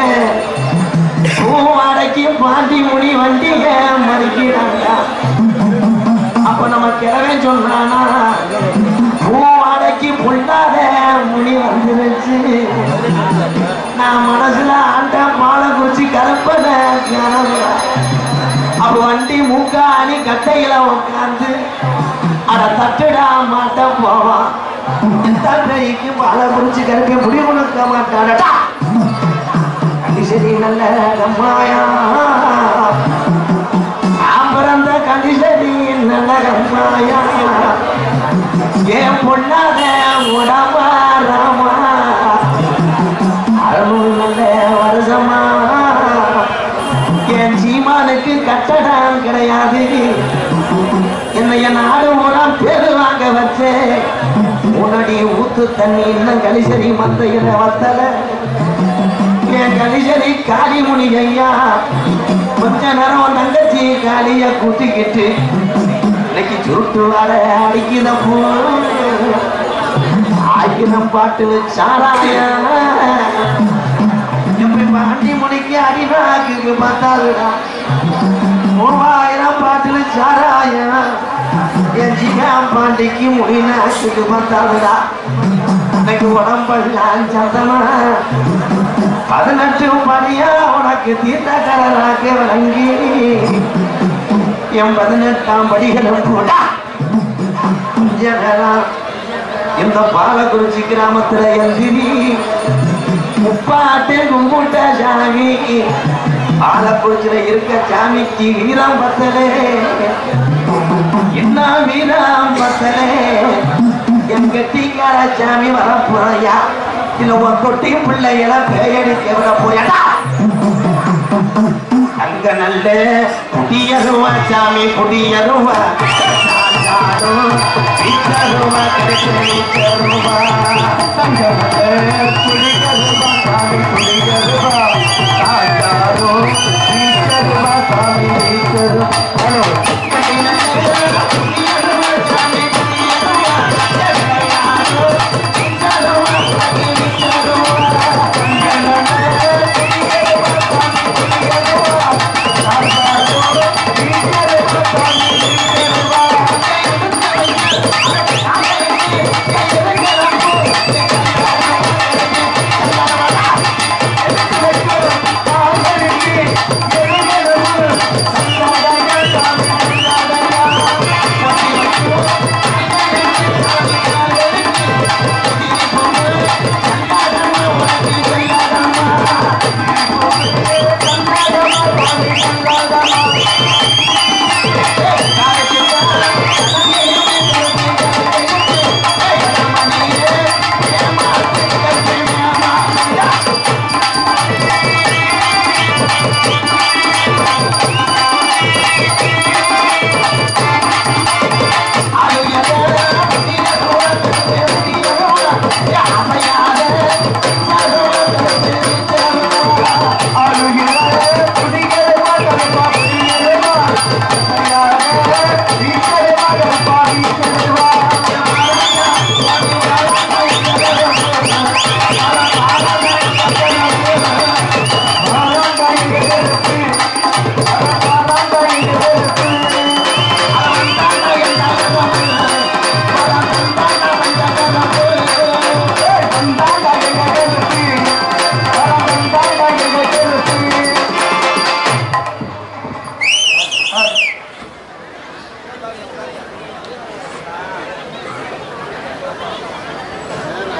[SPEAKER 2] பூவாடைக்கு பாண்டி முடி வண்டிய மறிக்கிறாங்க அப்ப நம்ம கிழவே சொன்னானா பூவாடைக்கு புல்லாத முடி வந்துருச்சு நான் மனசுல ஆண்ட பாலை குறிச்சு கருப்பத அப்ப வண்டி மூக்காணி கட்டையில உட்காந்து அட தட்டுடா மாட்ட போவான் தந்தைக்கு பாலை குறிச்சு கருப்பை முடி உணர்க்க மாட்டாடா கண்டிசரி நல்ல கம்மாயா நான் பிறந்த கண்டிசரி நல்ல கம்மாயா ஏன் பொண்ணாத உடம்பா ராமா அறுநூறு நல்ல வருஷமா என் சீமானுக்கு கட்டடம் கிடையாது என்னைய நாடு ஊராம் பேரு வாங்க வச்சே உன்னடி ஊத்து தண்ணி இன்னும் கலிசரி மந்தையில வத்தல என் கலிசரி காளிமுனி ஐயா கொஞ்ச நேரம் உன் தங்கச்சி காளிய கூட்டிக்கிட்டு இன்னைக்கு சுருட்டு வர அடிக்கிற போ ஆயிரம் பாட்டு சாராய எப்படி பாண்டி மணிக்கு அடிநாக்கு பார்த்தாதுடா மூவாயிரம் பாட்டுல சாராயம் என் ஜிகா பாண்டிக்கு முடிநாட்டுக்கு பார்த்தாதுடா எனக்கு உடம்பெல்லாம் சத்தமா பதினெட்டு படியா உனக்கு தீர்த்தக்கரனாக்க வழங்கி என் பதினெட்டாம் படிகளும் கூட கொஞ்ச நேரம் இந்த பாலக்குறிச்சி கிராமத்துல எந்திரி முப்பாட்டு கும்பிட்ட சாமி பாலக்குறிச்சியில இருக்க சாமிக்கு வீரம் பத்தலே என்ன வீரம் பத்தலே என் கெட்டிக்கார சாமி வரப்போறையா இல்ல உன் தொட்டி பிள்ளைகள பேயடிக்க விட போயடா அங்க நல்ல புடியருவா சாமி புடியருவா விச்சருவா கிடைச்சு விச்சருவா அங்க நல்ல புடியருவா சாமி புடியருவா ராஜாரோ விச்சருவா சாமி விச்சருவா ஹலோ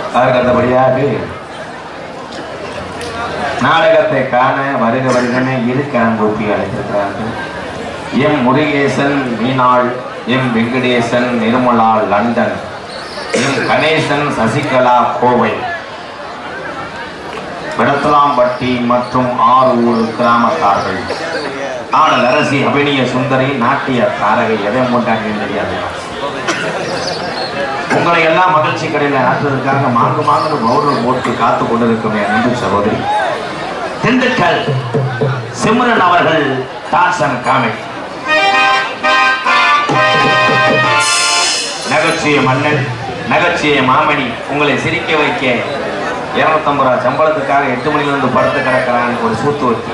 [SPEAKER 1] அதற்கு அடுத்தபடியாக நாடகத்தை காண வருக வருகன இரு கரங்கூப்பி அழைத்திருக்கிறார்கள் M Murugesan Meenal M Venkatesan Nirmala London M Ganesan Sasikala Kovai Vidathalampatti மற்றும் ஆரூர் கிராமத்தார்கள் ஆடல் அரசி அபினிய சுந்தரி நாட்டிய தாரகை எதை மூட்டாங்க தெரியாது உங்களை எல்லாம் மகிழ்ச்சி கடையில் ஆற்றுவதற்காக மாங்கு மாங்கு பவுடர் போட்டு காத்து கொண்டிருக்கும் என் அன்பு சகோதரி திண்டுக்கல் சிம்ரன் அவர்கள் டான்சன் காமெடி நகைச்சுவை மன்னன் நகைச்சுவை மாமணி உங்களை சிரிக்க வைக்க இருநூத்தம்பது ரூபா சம்பளத்துக்காக எட்டு மணிலிருந்து படுத்து கிடக்கிறான் ஒரு சூத்து வச்சு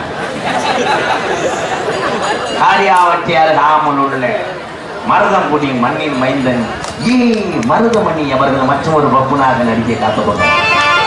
[SPEAKER 1] காரியாவட்டியார் ராமன் உள்ள மருதங்குடி மண்ணின் மைந்தன் ஈ மருதமணி அவர்கள் மற்றும் ஒரு பப்புனாக நடிக்க காத்துக்கொண்டார்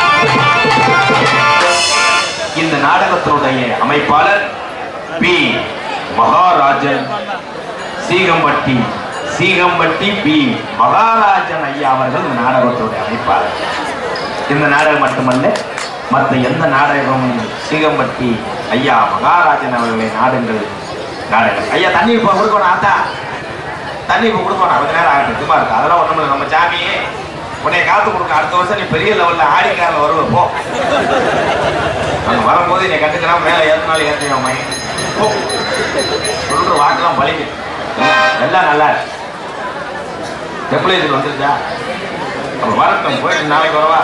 [SPEAKER 1] இந்த நாடகத்தினுடைய அமைப்பாளர் பி மகாராஜன் சீகம்பட்டி சீகம்பட்டி பி மகாராஜன் ஐயா அவர்கள் இந்த நாடகத்தினுடைய அமைப்பாளர் இந்த நாடகம் மட்டுமல்ல மற்ற எந்த நாடகமும் சீகம்பட்டி ஐயா மகாராஜன் அவர்களை நாடுங்கள் நாடகம் ஐயா தண்ணி இப்போ கொடுக்கணும் ஆத்தா தண்ணி இப்போ கொடுக்கணும் கொஞ்ச நேரம் ஆகட்டும் சும்மா இருக்கு அதெல்லாம் ஒண்ணும் இல்லை நம்ம சாமியே உன்னை காத்து கொடுக்க அடுத்த வருஷம் நீ பெரிய லெவல்ல ஆடிக்காரில் வருவ போ அங்க வரும்போது நீ கட்டுக்கலாம் மேலே ஏற்றினாலும் ஏற்றின மைண்ட் போ சொல்ற வாக்கெல்லாம் பழிக்கு எல்லாம் எல்லாம் நல்லா இருக்கு டெப்ளேஜன் வந்துருச்சா அப்ப வரட்டும் போயிட்டு நாளைக்கு வரவா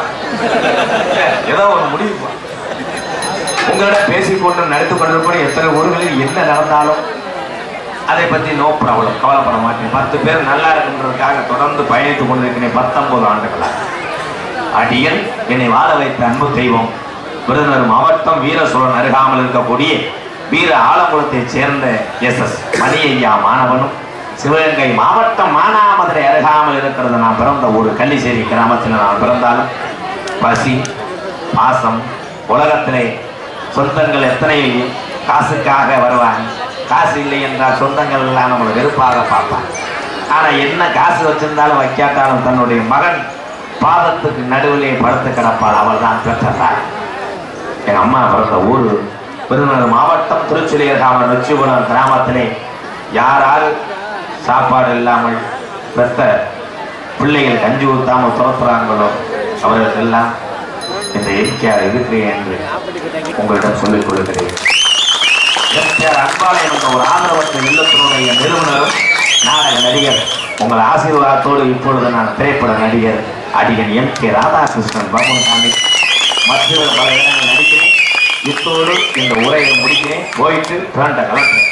[SPEAKER 1] ஏதோ ஒன்று முடிவு போ. உங்களிடம் பேசிக்கொண்டு நடித்துக் கொண்டிருப்போம் எத்தனை ஊர்களில் என்ன நடந்தாலும் அதை பற்றி நோ ப்ராப்ளம் கவலைப்பட மாட்டேன் பத்து பேர் நல்லா இருக்குன்றதுக்காக தொடர்ந்து பயணித்துக் கொண்டிருக்கிறேன் பத்தொன்பது ஆண்டுகளாக அடியன் என்னை வாழ வைத்த அன்பு தெய்வம் விருதுநகர் மாவட்டம் வீர சோழன் அருகாமல் இருக்கக்கூடிய வீர ஆலங்குளத்தைச் சேர்ந்த எஸ் எஸ் மணி ஐயா மாணவனும் சிவகங்கை மாவட்டம் மானாமதுரை அருகாமல் இருக்கிறது நான் பிறந்த ஊர் கள்ளிச்சேரி கிராமத்தில் நான் பிறந்தாலும் பசி பாசம் உலகத்திலே சொந்தங்கள் எத்தனை காசுக்காக வருவாங்க காசு இல்லை என்றால் சொந்தங்கள் எல்லாம் நம்மளை வெறுப்பாக பார்ப்பாங்க ஆனா என்ன காசு வச்சிருந்தாலும் வைக்காட்டாலும் தன்னுடைய மகன் பாதத்துக்கு நடுவிலே படுத்து கிடப்பாள் அவள் தான் பெற்ற தாய் எங்க அம்மா பிறந்த ஊர் விருதுநகர் மாவட்டம் திருச்சுலியர்காம நொச்சிபுரம் கிராமத்திலே யாரால் சாப்பாடு இல்லாமல் பெற்ற பிள்ளைகள் கஞ்சி ஊத்தாமல் துரத்துறாங்களோ அவர்களுக்கெல்லாம் இந்த எம்கேஆர் இருக்கிறேன் என்று உங்களிடம் சொல்லிக் கொள்கிறேன் எம்கேஆர் அன்பாலயம் என்ற ஒரு ஆதரவற்ற இல்லத்தினுடைய நிறுவனரும் நாடக நடிகர் உங்கள் ஆசீர்வாதத்தோடு இப்பொழுது நான் திரைப்பட நடிகர் அடிகன் எம் கே ராதாகிருஷ்ணன் பவன் சாமி மற்ற பல இடங்கள் நடிக்கிறேன் இத்தோடு இந்த உரையை முடிக்கிறேன் போயிட்டு பிராண்ட கலக்கிறேன்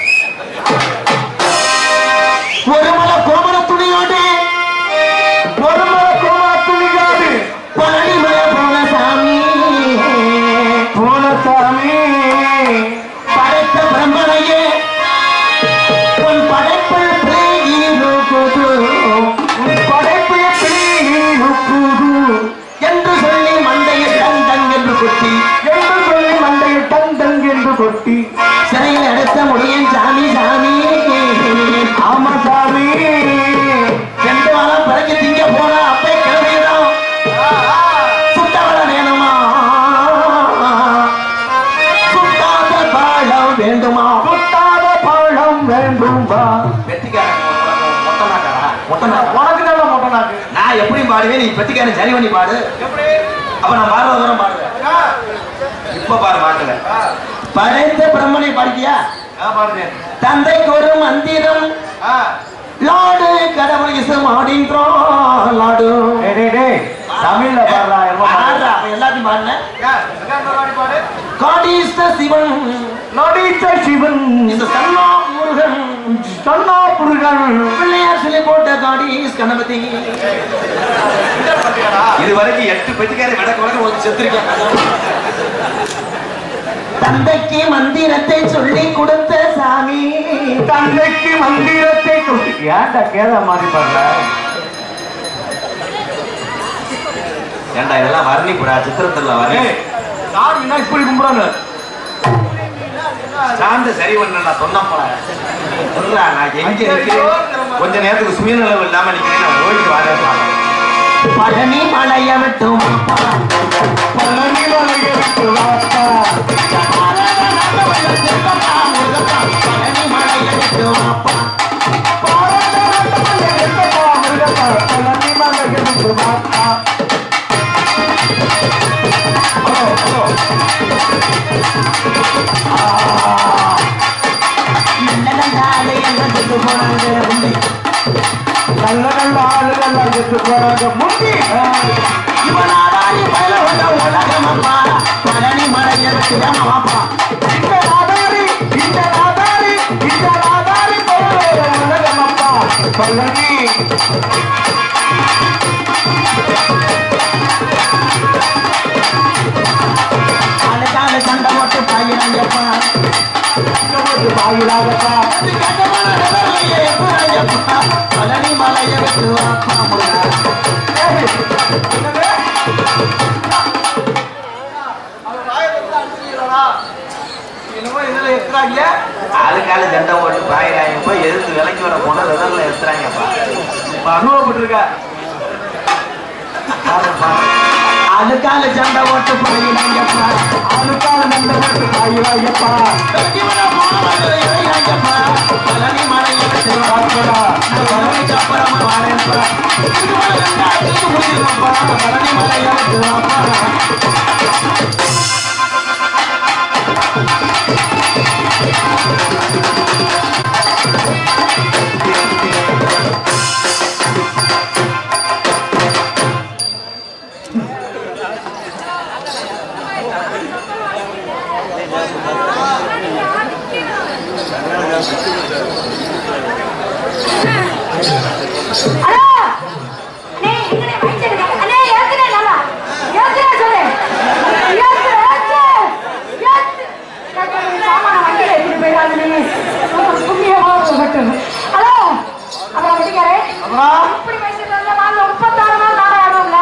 [SPEAKER 2] ஒரு மலை கோமர துணியோடு ஒரு மலை கோமர துணியோடு பழனி மலை போன சாமி போன சாமி படைத்த பிரம்மனையே உன் படைப்பில் பிழையிருக்குது உன் படைப்பில் பிழையிருக்குது என்று சொல்லி மண்டையில் டன் டன் என்று கொட்டி என்று சொல்லி மண்டையில் டன் டன் என்று கொட்டி சிறையில் அடைத்த முடியும் சாமி சாமி ஆமா சாமி எந்த வாரம் பிறகு திங்க போனா அப்பே கிளம்பிடும் சுட்டவள வேணுமா சுட்டாத பழம் வேண்டுமா சுட்டாத பழம் வேண்டுமா
[SPEAKER 1] வெட்டிக்காரன் மொட்டை நாக்காரா மொட்டை நாக்கா
[SPEAKER 2] உனக்கு நல்ல மொட்டை நாக்கு
[SPEAKER 1] நான் எப்படி பாடுவேன் நீ பெத்திக்காரன் சரி பண்ணி பாடு
[SPEAKER 2] எப்படி
[SPEAKER 1] அப்ப நான் பாடுற வரம் பாடுவேன் இப்ப பாரு மாட்டல
[SPEAKER 2] படைத்த பிரம்மனை பாடிட்டியா
[SPEAKER 1] நான் பாடுறேன்
[SPEAKER 2] தந்தைக்கு ஒரு மந்திரம் லாடு கடவுள் இசம் ஆடின்றோம் லாடு
[SPEAKER 3] தமிழ்ல பாடுறா
[SPEAKER 2] பாடுறா, அப்ப எல்லாத்தையும் பாடினேன் காடீஸ்த சிவன்
[SPEAKER 3] நடித்த சிவன்
[SPEAKER 2] இந்த சன்னா முருகன்
[SPEAKER 3] சன்னா புருகன்
[SPEAKER 2] பிள்ளையார் சொல்லி போட்ட காடீஸ் கணபதி
[SPEAKER 1] இது வரைக்கும் எட்டு பெட்டிக்காரை விடக்க விடக்க ஒரு செத்துருக்கேன்
[SPEAKER 2] தந்தைக்கு மந்திரத்தை சொல்லி கொடுத்த சாமி
[SPEAKER 3] தந்தைக்கு மந்திரத்தை கொடு ஏன்டா கேத மாதிரி பாடுற
[SPEAKER 1] ஏன்டா இதெல்லாம் வர்ணிப்புடா சித்திரத்துல வர்ணி
[SPEAKER 3] சாமின்னா இப்படி கும்பிடுறாங்க
[SPEAKER 1] சார்ந்து சரி பண்ணா சொன்ன போல சொல்றா நான் எங்க நிக்கிறேன் கொஞ்ச நேரத்துக்கு சுயநலவு இல்லாம நிக்கிறேன் நான் ஓடிட்டு வரேன்
[SPEAKER 2] பழனி மலைய விட்டு வாப்பா
[SPEAKER 3] பழனி மலைய விட்டு வாப்பா
[SPEAKER 2] பழனி மலைய விட்டு வாப்பா
[SPEAKER 3] பாரத நாட்டு மலைய விட்டு வா முருகப்பா பழனி மலைய விட்டு வாப்பா ஹலோ ஹலோ
[SPEAKER 2] நல்ல நல்ல ஆலயங்களுக்கு போனாங்க உண்மை
[SPEAKER 3] நல்ல நல்ல ஆளுகள் அங்கிட்டு போறாங்க முந்தி
[SPEAKER 2] இவனாதாரி பயில வந்த உலகமப்பா பழனி மலைய விட்டு வாப்பா
[SPEAKER 3] இந்த நாதாரி இந்த நாதாரி இந்த நாதாரி போகிற உலகமப்பா பழனி
[SPEAKER 2] அதுக்காக சண்டை போட்டு பாயிறாங்கப்பா
[SPEAKER 3] வாயிலாகப்பா
[SPEAKER 2] அது கட்டமான நிழல்லையே எப்படிப்பா பழனி மலைய விட்டு வாப்பா முருகா
[SPEAKER 1] அதுக்கால சண்டை போட்டு பாயிறாங்கப்பா எதிர்த்து விலைக்கு வர போன விதரில் எடுத்துறாங்கப்பா
[SPEAKER 3] அனுபவப்பட்டிருக்க
[SPEAKER 2] அதுக்காக சண்டை போட்டு பாயிறாங்கப்பா
[SPEAKER 3] அதுக்காக நண்டப்பட்டு வாயிலாகப்பா
[SPEAKER 2] இவனை போனவங்க இறையாங்கப்பா பழனி மலைய விட்டு வாப்பா நான் பழனிக்கு அப்புறமா வரேன்ப்பா இவனை ரெண்டாயிரத்துக்கு முடியுமாப்பா பழனி மலைய விட்டு வாப்பா
[SPEAKER 4] அண்ணா நீ இங்கனே வைச்சிருக்க அண்ணே ஏத்துனே நல்லா ஏத்துனே சொல்லு ஏத்து ஏத்து ஏத்து கட்டடி சாமான வண்டியில எடுத்துட்டு போயிடாத நீ புண்ணியமா போகட்டும் ஹலோ அப்புறம் வெட்டிக்காரே
[SPEAKER 3] அப்புறம்
[SPEAKER 4] இப்படி வயசுல இருந்த நாங்க முப்பத்தாறு நாள் நாடகம் ஆடுவோம்ல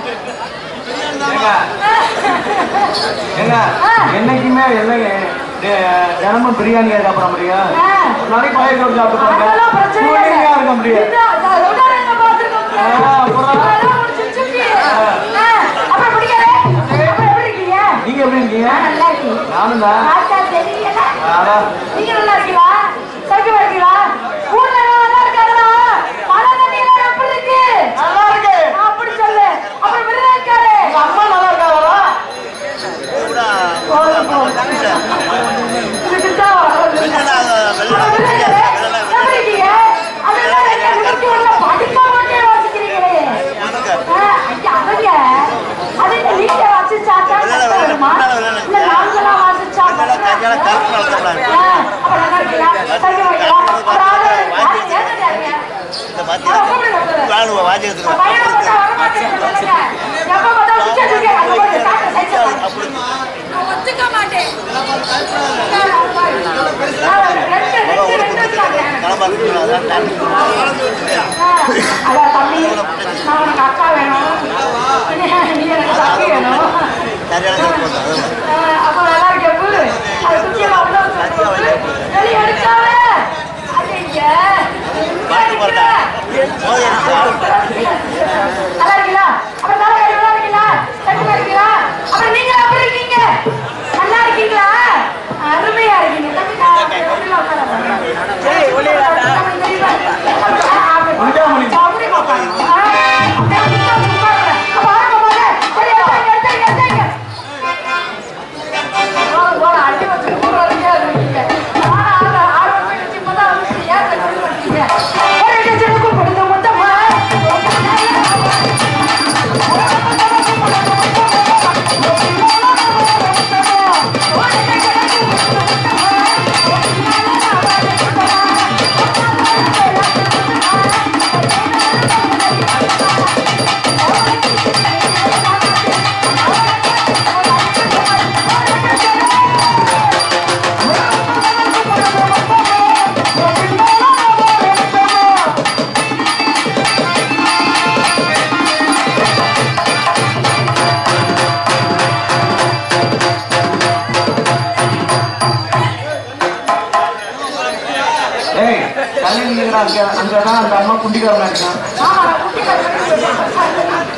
[SPEAKER 3] ஏங்க என்னைக்குமே இல்லைங்க தி- தினமும் பிரியாணி சாப்பிட முடியும்
[SPEAKER 4] ஆ.
[SPEAKER 3] ஒரு நாளைக்கு பழைய சோறு சாப்பிட்டு
[SPEAKER 4] அதெல்லாம் பிரச்சனை இல்லை.
[SPEAKER 3] கூலிங்கா இருக்க முடியும்
[SPEAKER 4] இந்த- இந்த ரொடான் என்ன பார்த்திருக்கோம்ல?
[SPEAKER 3] ஆ, அப்புறம்?
[SPEAKER 4] அதெல்லாம் ஒரு சுச்சுக்கு. ஆ, அப்புறம் பிடிக்காதே? அப்புறம் எப்படி இருக்கீங்க?
[SPEAKER 3] நீங்க எப்படி இருக்கீங்க
[SPEAKER 4] நான் நல்லா இருக்கேன்.
[SPEAKER 3] நானும் தான்
[SPEAKER 4] பார்த்தா தெரியல.
[SPEAKER 3] ஆனா,
[SPEAKER 4] நீங்க நல்லா இருக்கீங்களா? சௌக்கியமா இருக்கீங்களா? ஊர்ல எல்லாம் நல்லா இருக்காங்களா? மழை தண்ணி எல்லாம் எப்படி இருக்கு?
[SPEAKER 3] நல்லா இருக்கு
[SPEAKER 4] ஆ, அப்படி சொல்லு. அப்புறம் விருதாச்சாரு.
[SPEAKER 3] உங்க அம்மா நல்லா இருக்காங்களா
[SPEAKER 4] போதும், போதும். இதுக்குத்தான் வர்றது. அப்புறம் விருதாச்சாரு, எப்படி இருக்கீங்க? அதெல்லாம் ரெண்டு முடிச்சு உள்ள படிக்க மாட்டே வாசிக்கிறீங்களே. ஆ, ஐயா, அவங்க, அது இந்த வீட்டை வாசிச்சா தான் கஷ்டம் வருமா? இல்ல நாங்களா வாசிச்சா கஷ்டம் வருமா? ஆ, அப்புறம் நல்லா இருக்கீங்களா? சௌக்கியமா இருக்கீங்களா? அப்புறம் ஆளு, ஆளு ஏத்துட்டு யாருங்க? ஆ, கூப்பிடுங்க, கூப்பிடுங்க. பையனை பார்த்தா வர மாட்டேங்குது, சொல்லுங்க. எப்ப பார்த்தாலும் பிச்சை தூக்கி அங்க போட்டு சாப்பிட்டு சைக்கிள் வாங்க. நான் ஒத்துக்க மாட்டேன். ஆ, ரெண்டு, ரெண்டு, ரெண்டு இருக்காங்க. அதான் தம்பி, நான் உனக்கு அக்கா வேணும். நீ எனக்கு தம்பி வேணும். ஆ, அப்ப நல்லா இருக்கியா புல்லு? அது குச்சியெல்லாம் உள்ள வச்சு போட்டு வெளிய எடுக்காத. அது இங்க. இங்க நிக்கிற. நல்லா இருக்கீங்களா? அப்புறம் நல்லா இருக்கீங்களா? நல்லா இருக்கீங்களா? சட்டுமா இருக்கீங்களா? அப்புறம் நீங்க எப்படி இருக்கீங்க? நல்லா இருக்கீங்களா? அருமையா இருக்கீங்க. தம்பி, நான் உள்ள உட்கார தம்பி, தெரியுமா? ஆ, அப்படி. அப்படி உட்காரு. ஆ, அப்படியே உட்காரு, உட்காரு. அப்ப ஆரம்ப போது, சரி, எடுத்தாங்க, எடுத்தாங்க, எடுத்தாங்க. போதும், போதும், அடி வச்சுட்டு போறதுக்கே அது இருக்கீங்க. ஆனா, ஆறு, ஆறு வருஷம் கழிச்சு இப்பதான் வந்து ஏன் சொல்லி வந்தீங்க? ஒரு டஜனுக்கு கொடுத்த மொத்தமா
[SPEAKER 3] ஏய் தள்ளி நிக்கிறா அங்க அங்கதான் அந்த அம்மா குண்டிக்காரனா இருக்கான்
[SPEAKER 4] ஆமா, நான் குட்டி கதை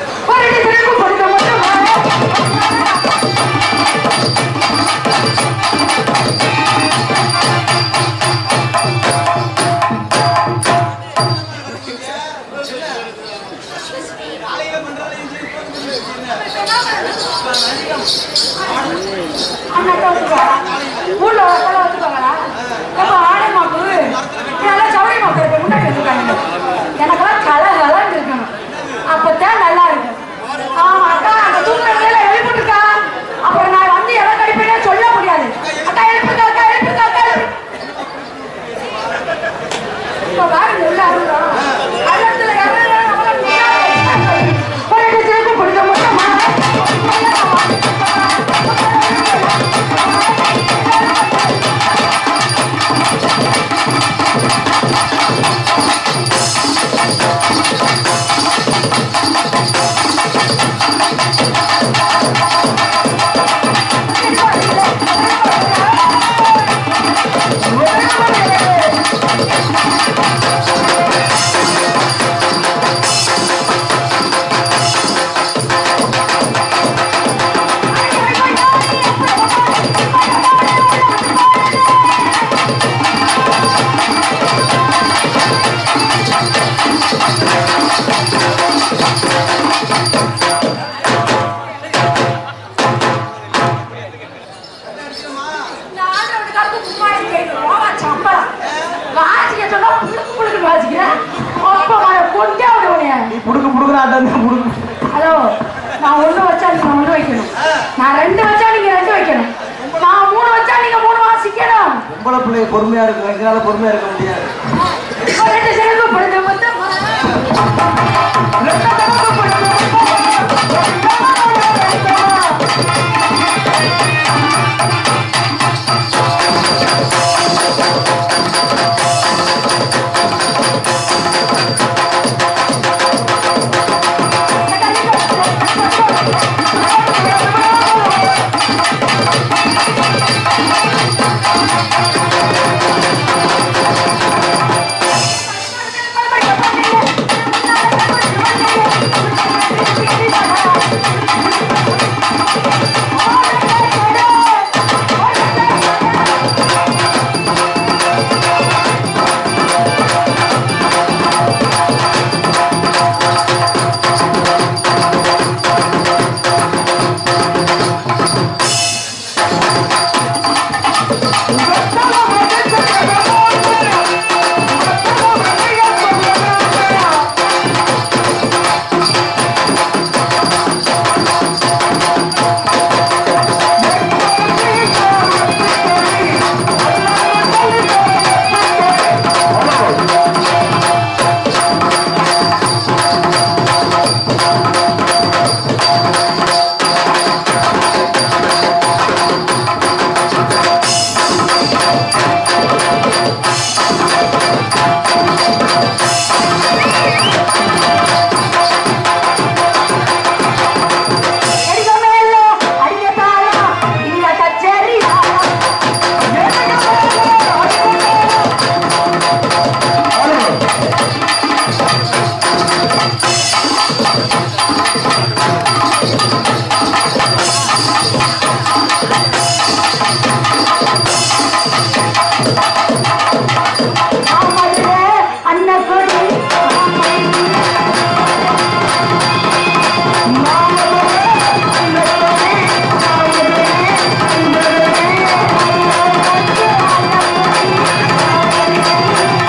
[SPEAKER 4] அண்ணாட்ட வச்சுக்கோ. ஊர்ல ஒருத்தர வச்சுக்கோங்களா? எப்ப ஆடை மாப்பு, நல்லா சவுளி மாப்பு இருக்கு, முன்னாடி வச்சுருக்காங்க. எனக்கெல்லாம் கலகலன்னு இருக்கணும். அப்பத்தான் நல்லா இருக்கும். ஆமா, அக்கா, அந்த தூக்குற மேல எழுப்பிட்டுருக்கா. அப்புறம் நான் வந்து எதை கடிப்பேனே சொல்ல முடியாது. அக்கா, எழுப்புங்க, அக்கா, எழுப்புங்க, அக்கா, எழுப்புங்க. இப்ப பாருங்க, எல்லாரும் தான். அண்ணத்துல இறங்குறாங்க, அவங்கள முன்னாடி வச்சுட்டாங்க. ஒரு இடத்துக்கு பிடிக்க முடியுமா? இந்த ஆண்டவனுக்காக கும்மாடி கேட்கணும். ஓவா சம்பளம். வாசிக்க சொன்னா புழுக்கு புழுக்குன்னு வாசிக்கிறேன். அப்ப அவனை கொண்டே விடுவேனே.
[SPEAKER 2] நீ புடுக்கு புடுக்குற ஆட்டம் தான் புடுக்கு
[SPEAKER 4] ஹலோ நான் ஒண்ணு வச்சா நீங்க ஒண்ணு வைக்கணும் நான் ரெண்டு வச்சா நீங்க ரெண்டு வைக்கணும் நான் மூணு வச்சா நீங்க மூணு வாசிக்கணும்
[SPEAKER 2] பொம்பளை பிள்ளை பொறுமையா இருக்கு எங்களால பொறுமையா இருக்க முடியாது
[SPEAKER 4] இப்ப ரெண்டு சேர்ந்து படுத்து வந்து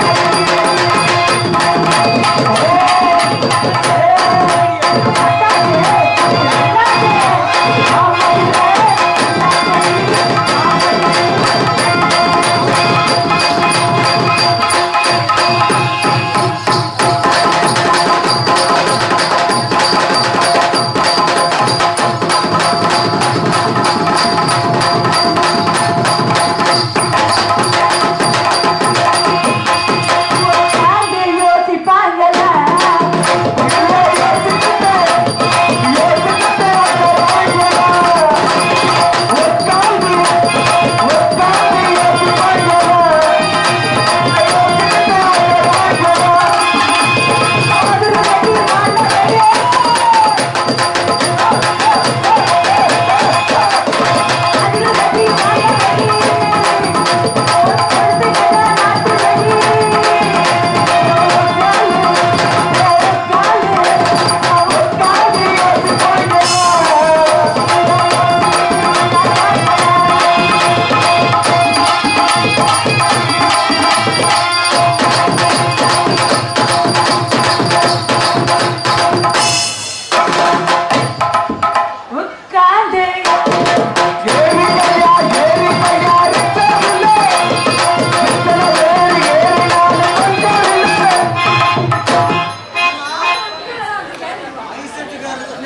[SPEAKER 2] ஆ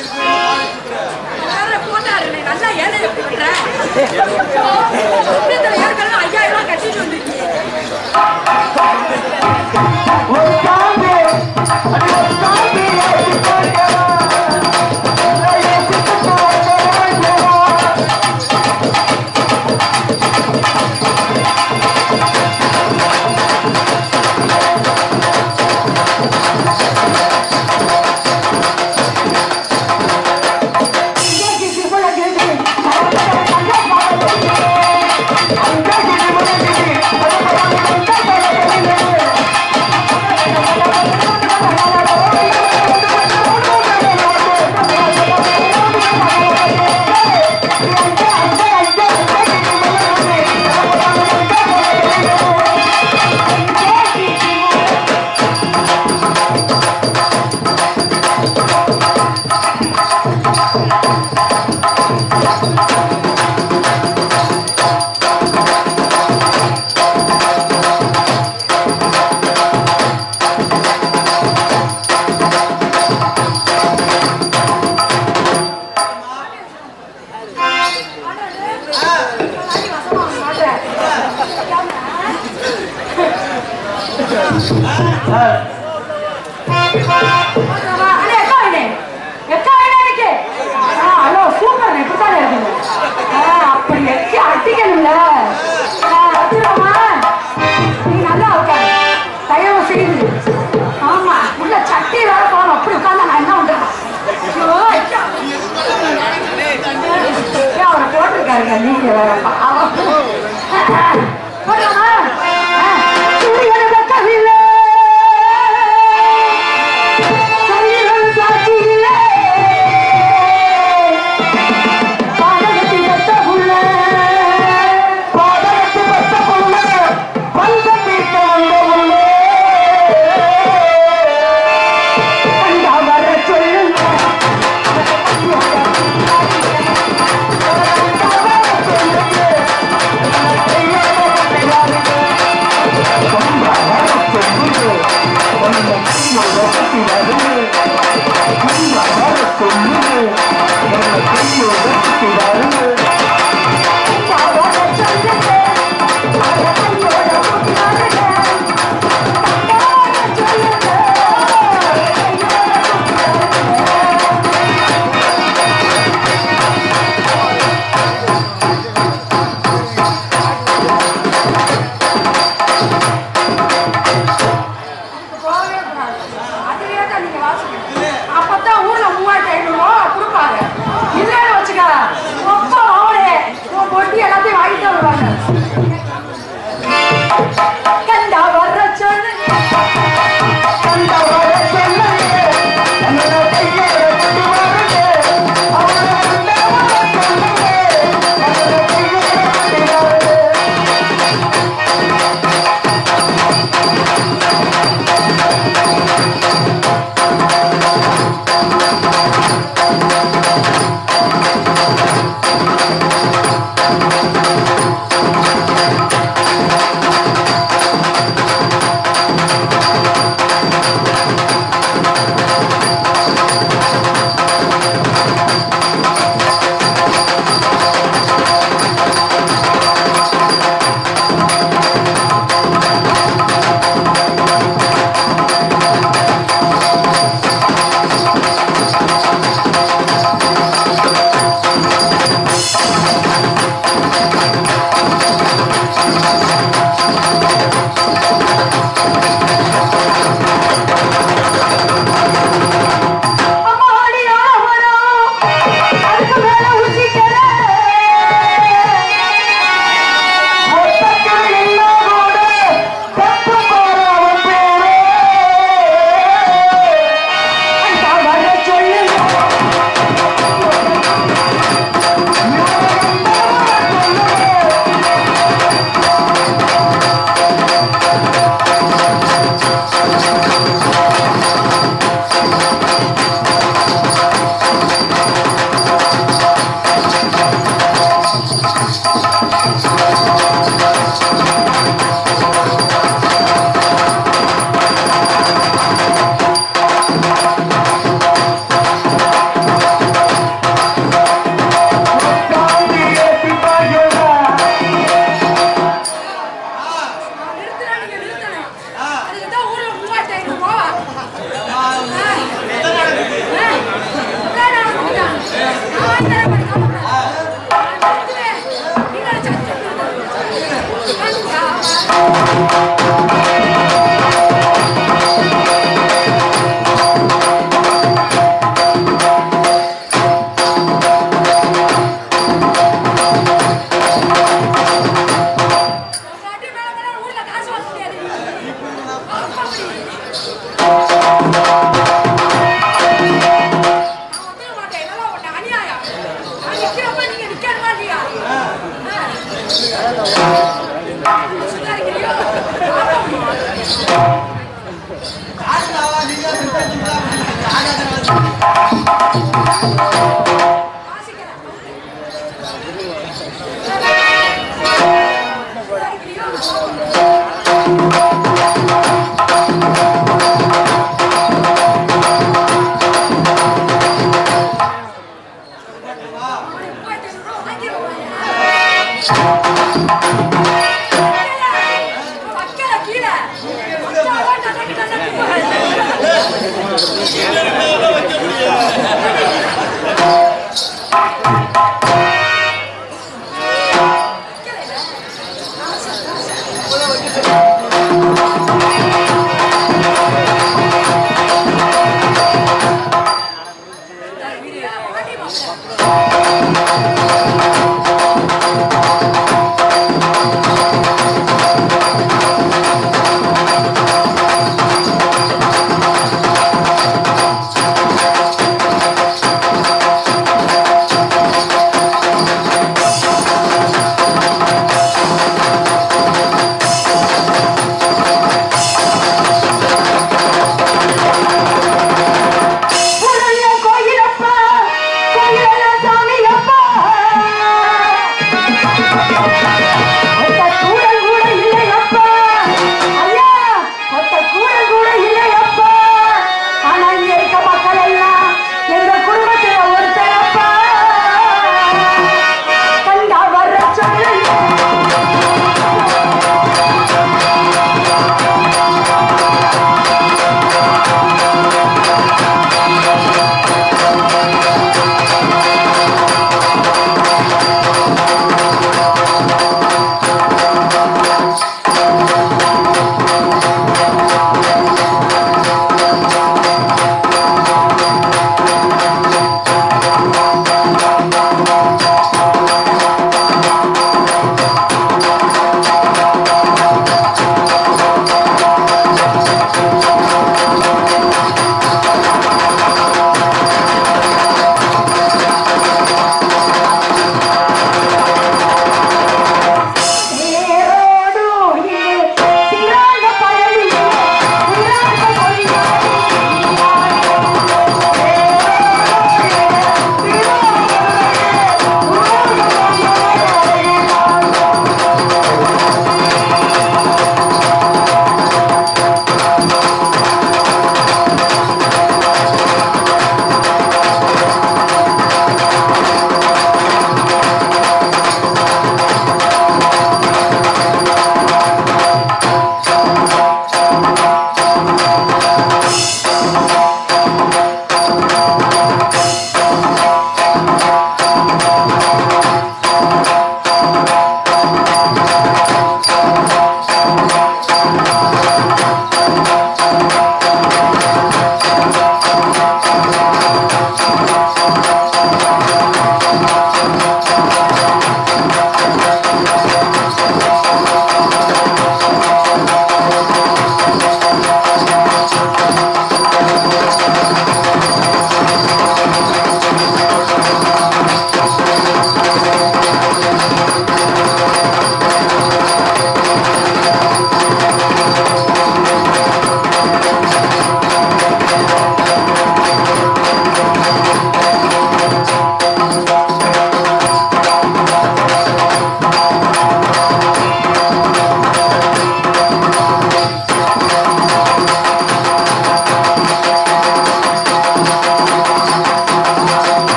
[SPEAKER 5] வேற போட்டாரு நீ நல்லா ஏழை எப்படி பண்ற சத்தியத்துல ஏற்கனவே ஐயாயிரம் ரூபாய் கட்டிட்டு வந்திருக்கீங்க
[SPEAKER 4] அண்ணே, எக்கா வேணே. எக்கா வேணே எனக்கு. ஆ, ஹலோ, சூப்பர், இப்படித்தானே இருக்குது. ஆ, அப்படி எக்கி அடிக்கணும்ல. ஆ, அடிச்சிடுவோமா? நீ நல்லா உட்காரு. தயவு செய்து. ஆமா, உள்ள சட்டி வேற போகணும். அப்படி உட்கார்ந்தா நான் என்ன பண்றது? ஐயோ, ஐயா. ஏன் அவரை போட்டிருக்காருங்க, நீங்க வேற பாவம். போடுவோமா? ஆ, சூரியனை வெட்டவில்லை. சரியல் சாட்சியிலே பாடகத்தில் பெற்ற புள்ள பாடகத்தில் பெற்ற புள்ள பஞ்சம் தீர்க்க வந்த புள்ள கண்டா வர சொல்லுங்க கண்டா வர சொல்லுங்க
[SPEAKER 5] பாட்டி மேல மேல ஊர்ல காசு வாங்க முடியாது அப்பா அப்படி. நான் ஒத்துக்க மாட்டேன். இதெல்லாம் ஒரு அநியாயம். நான் நிக்கிறப்ப நீங்க நிக்கணுமா இல்லையா? ஆ. சுதாரிக்கிறியோ?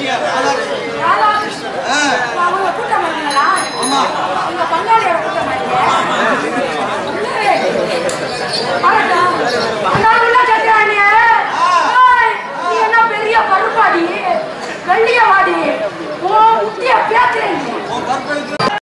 [SPEAKER 5] ராதாகிருஷ்ணன். அவங்க கூட்டம் பண்ணீங்களா? உங்க பங்காளியோட கூட்டம் பண்ணீங்க? வரட்டும். பங்காளில கட்டுறாங்க. ஏய், நீ என்ன பெரிய பருப்பாடி வெள்ளியவாடி ஓ முட்டிய பேத்துறீங்க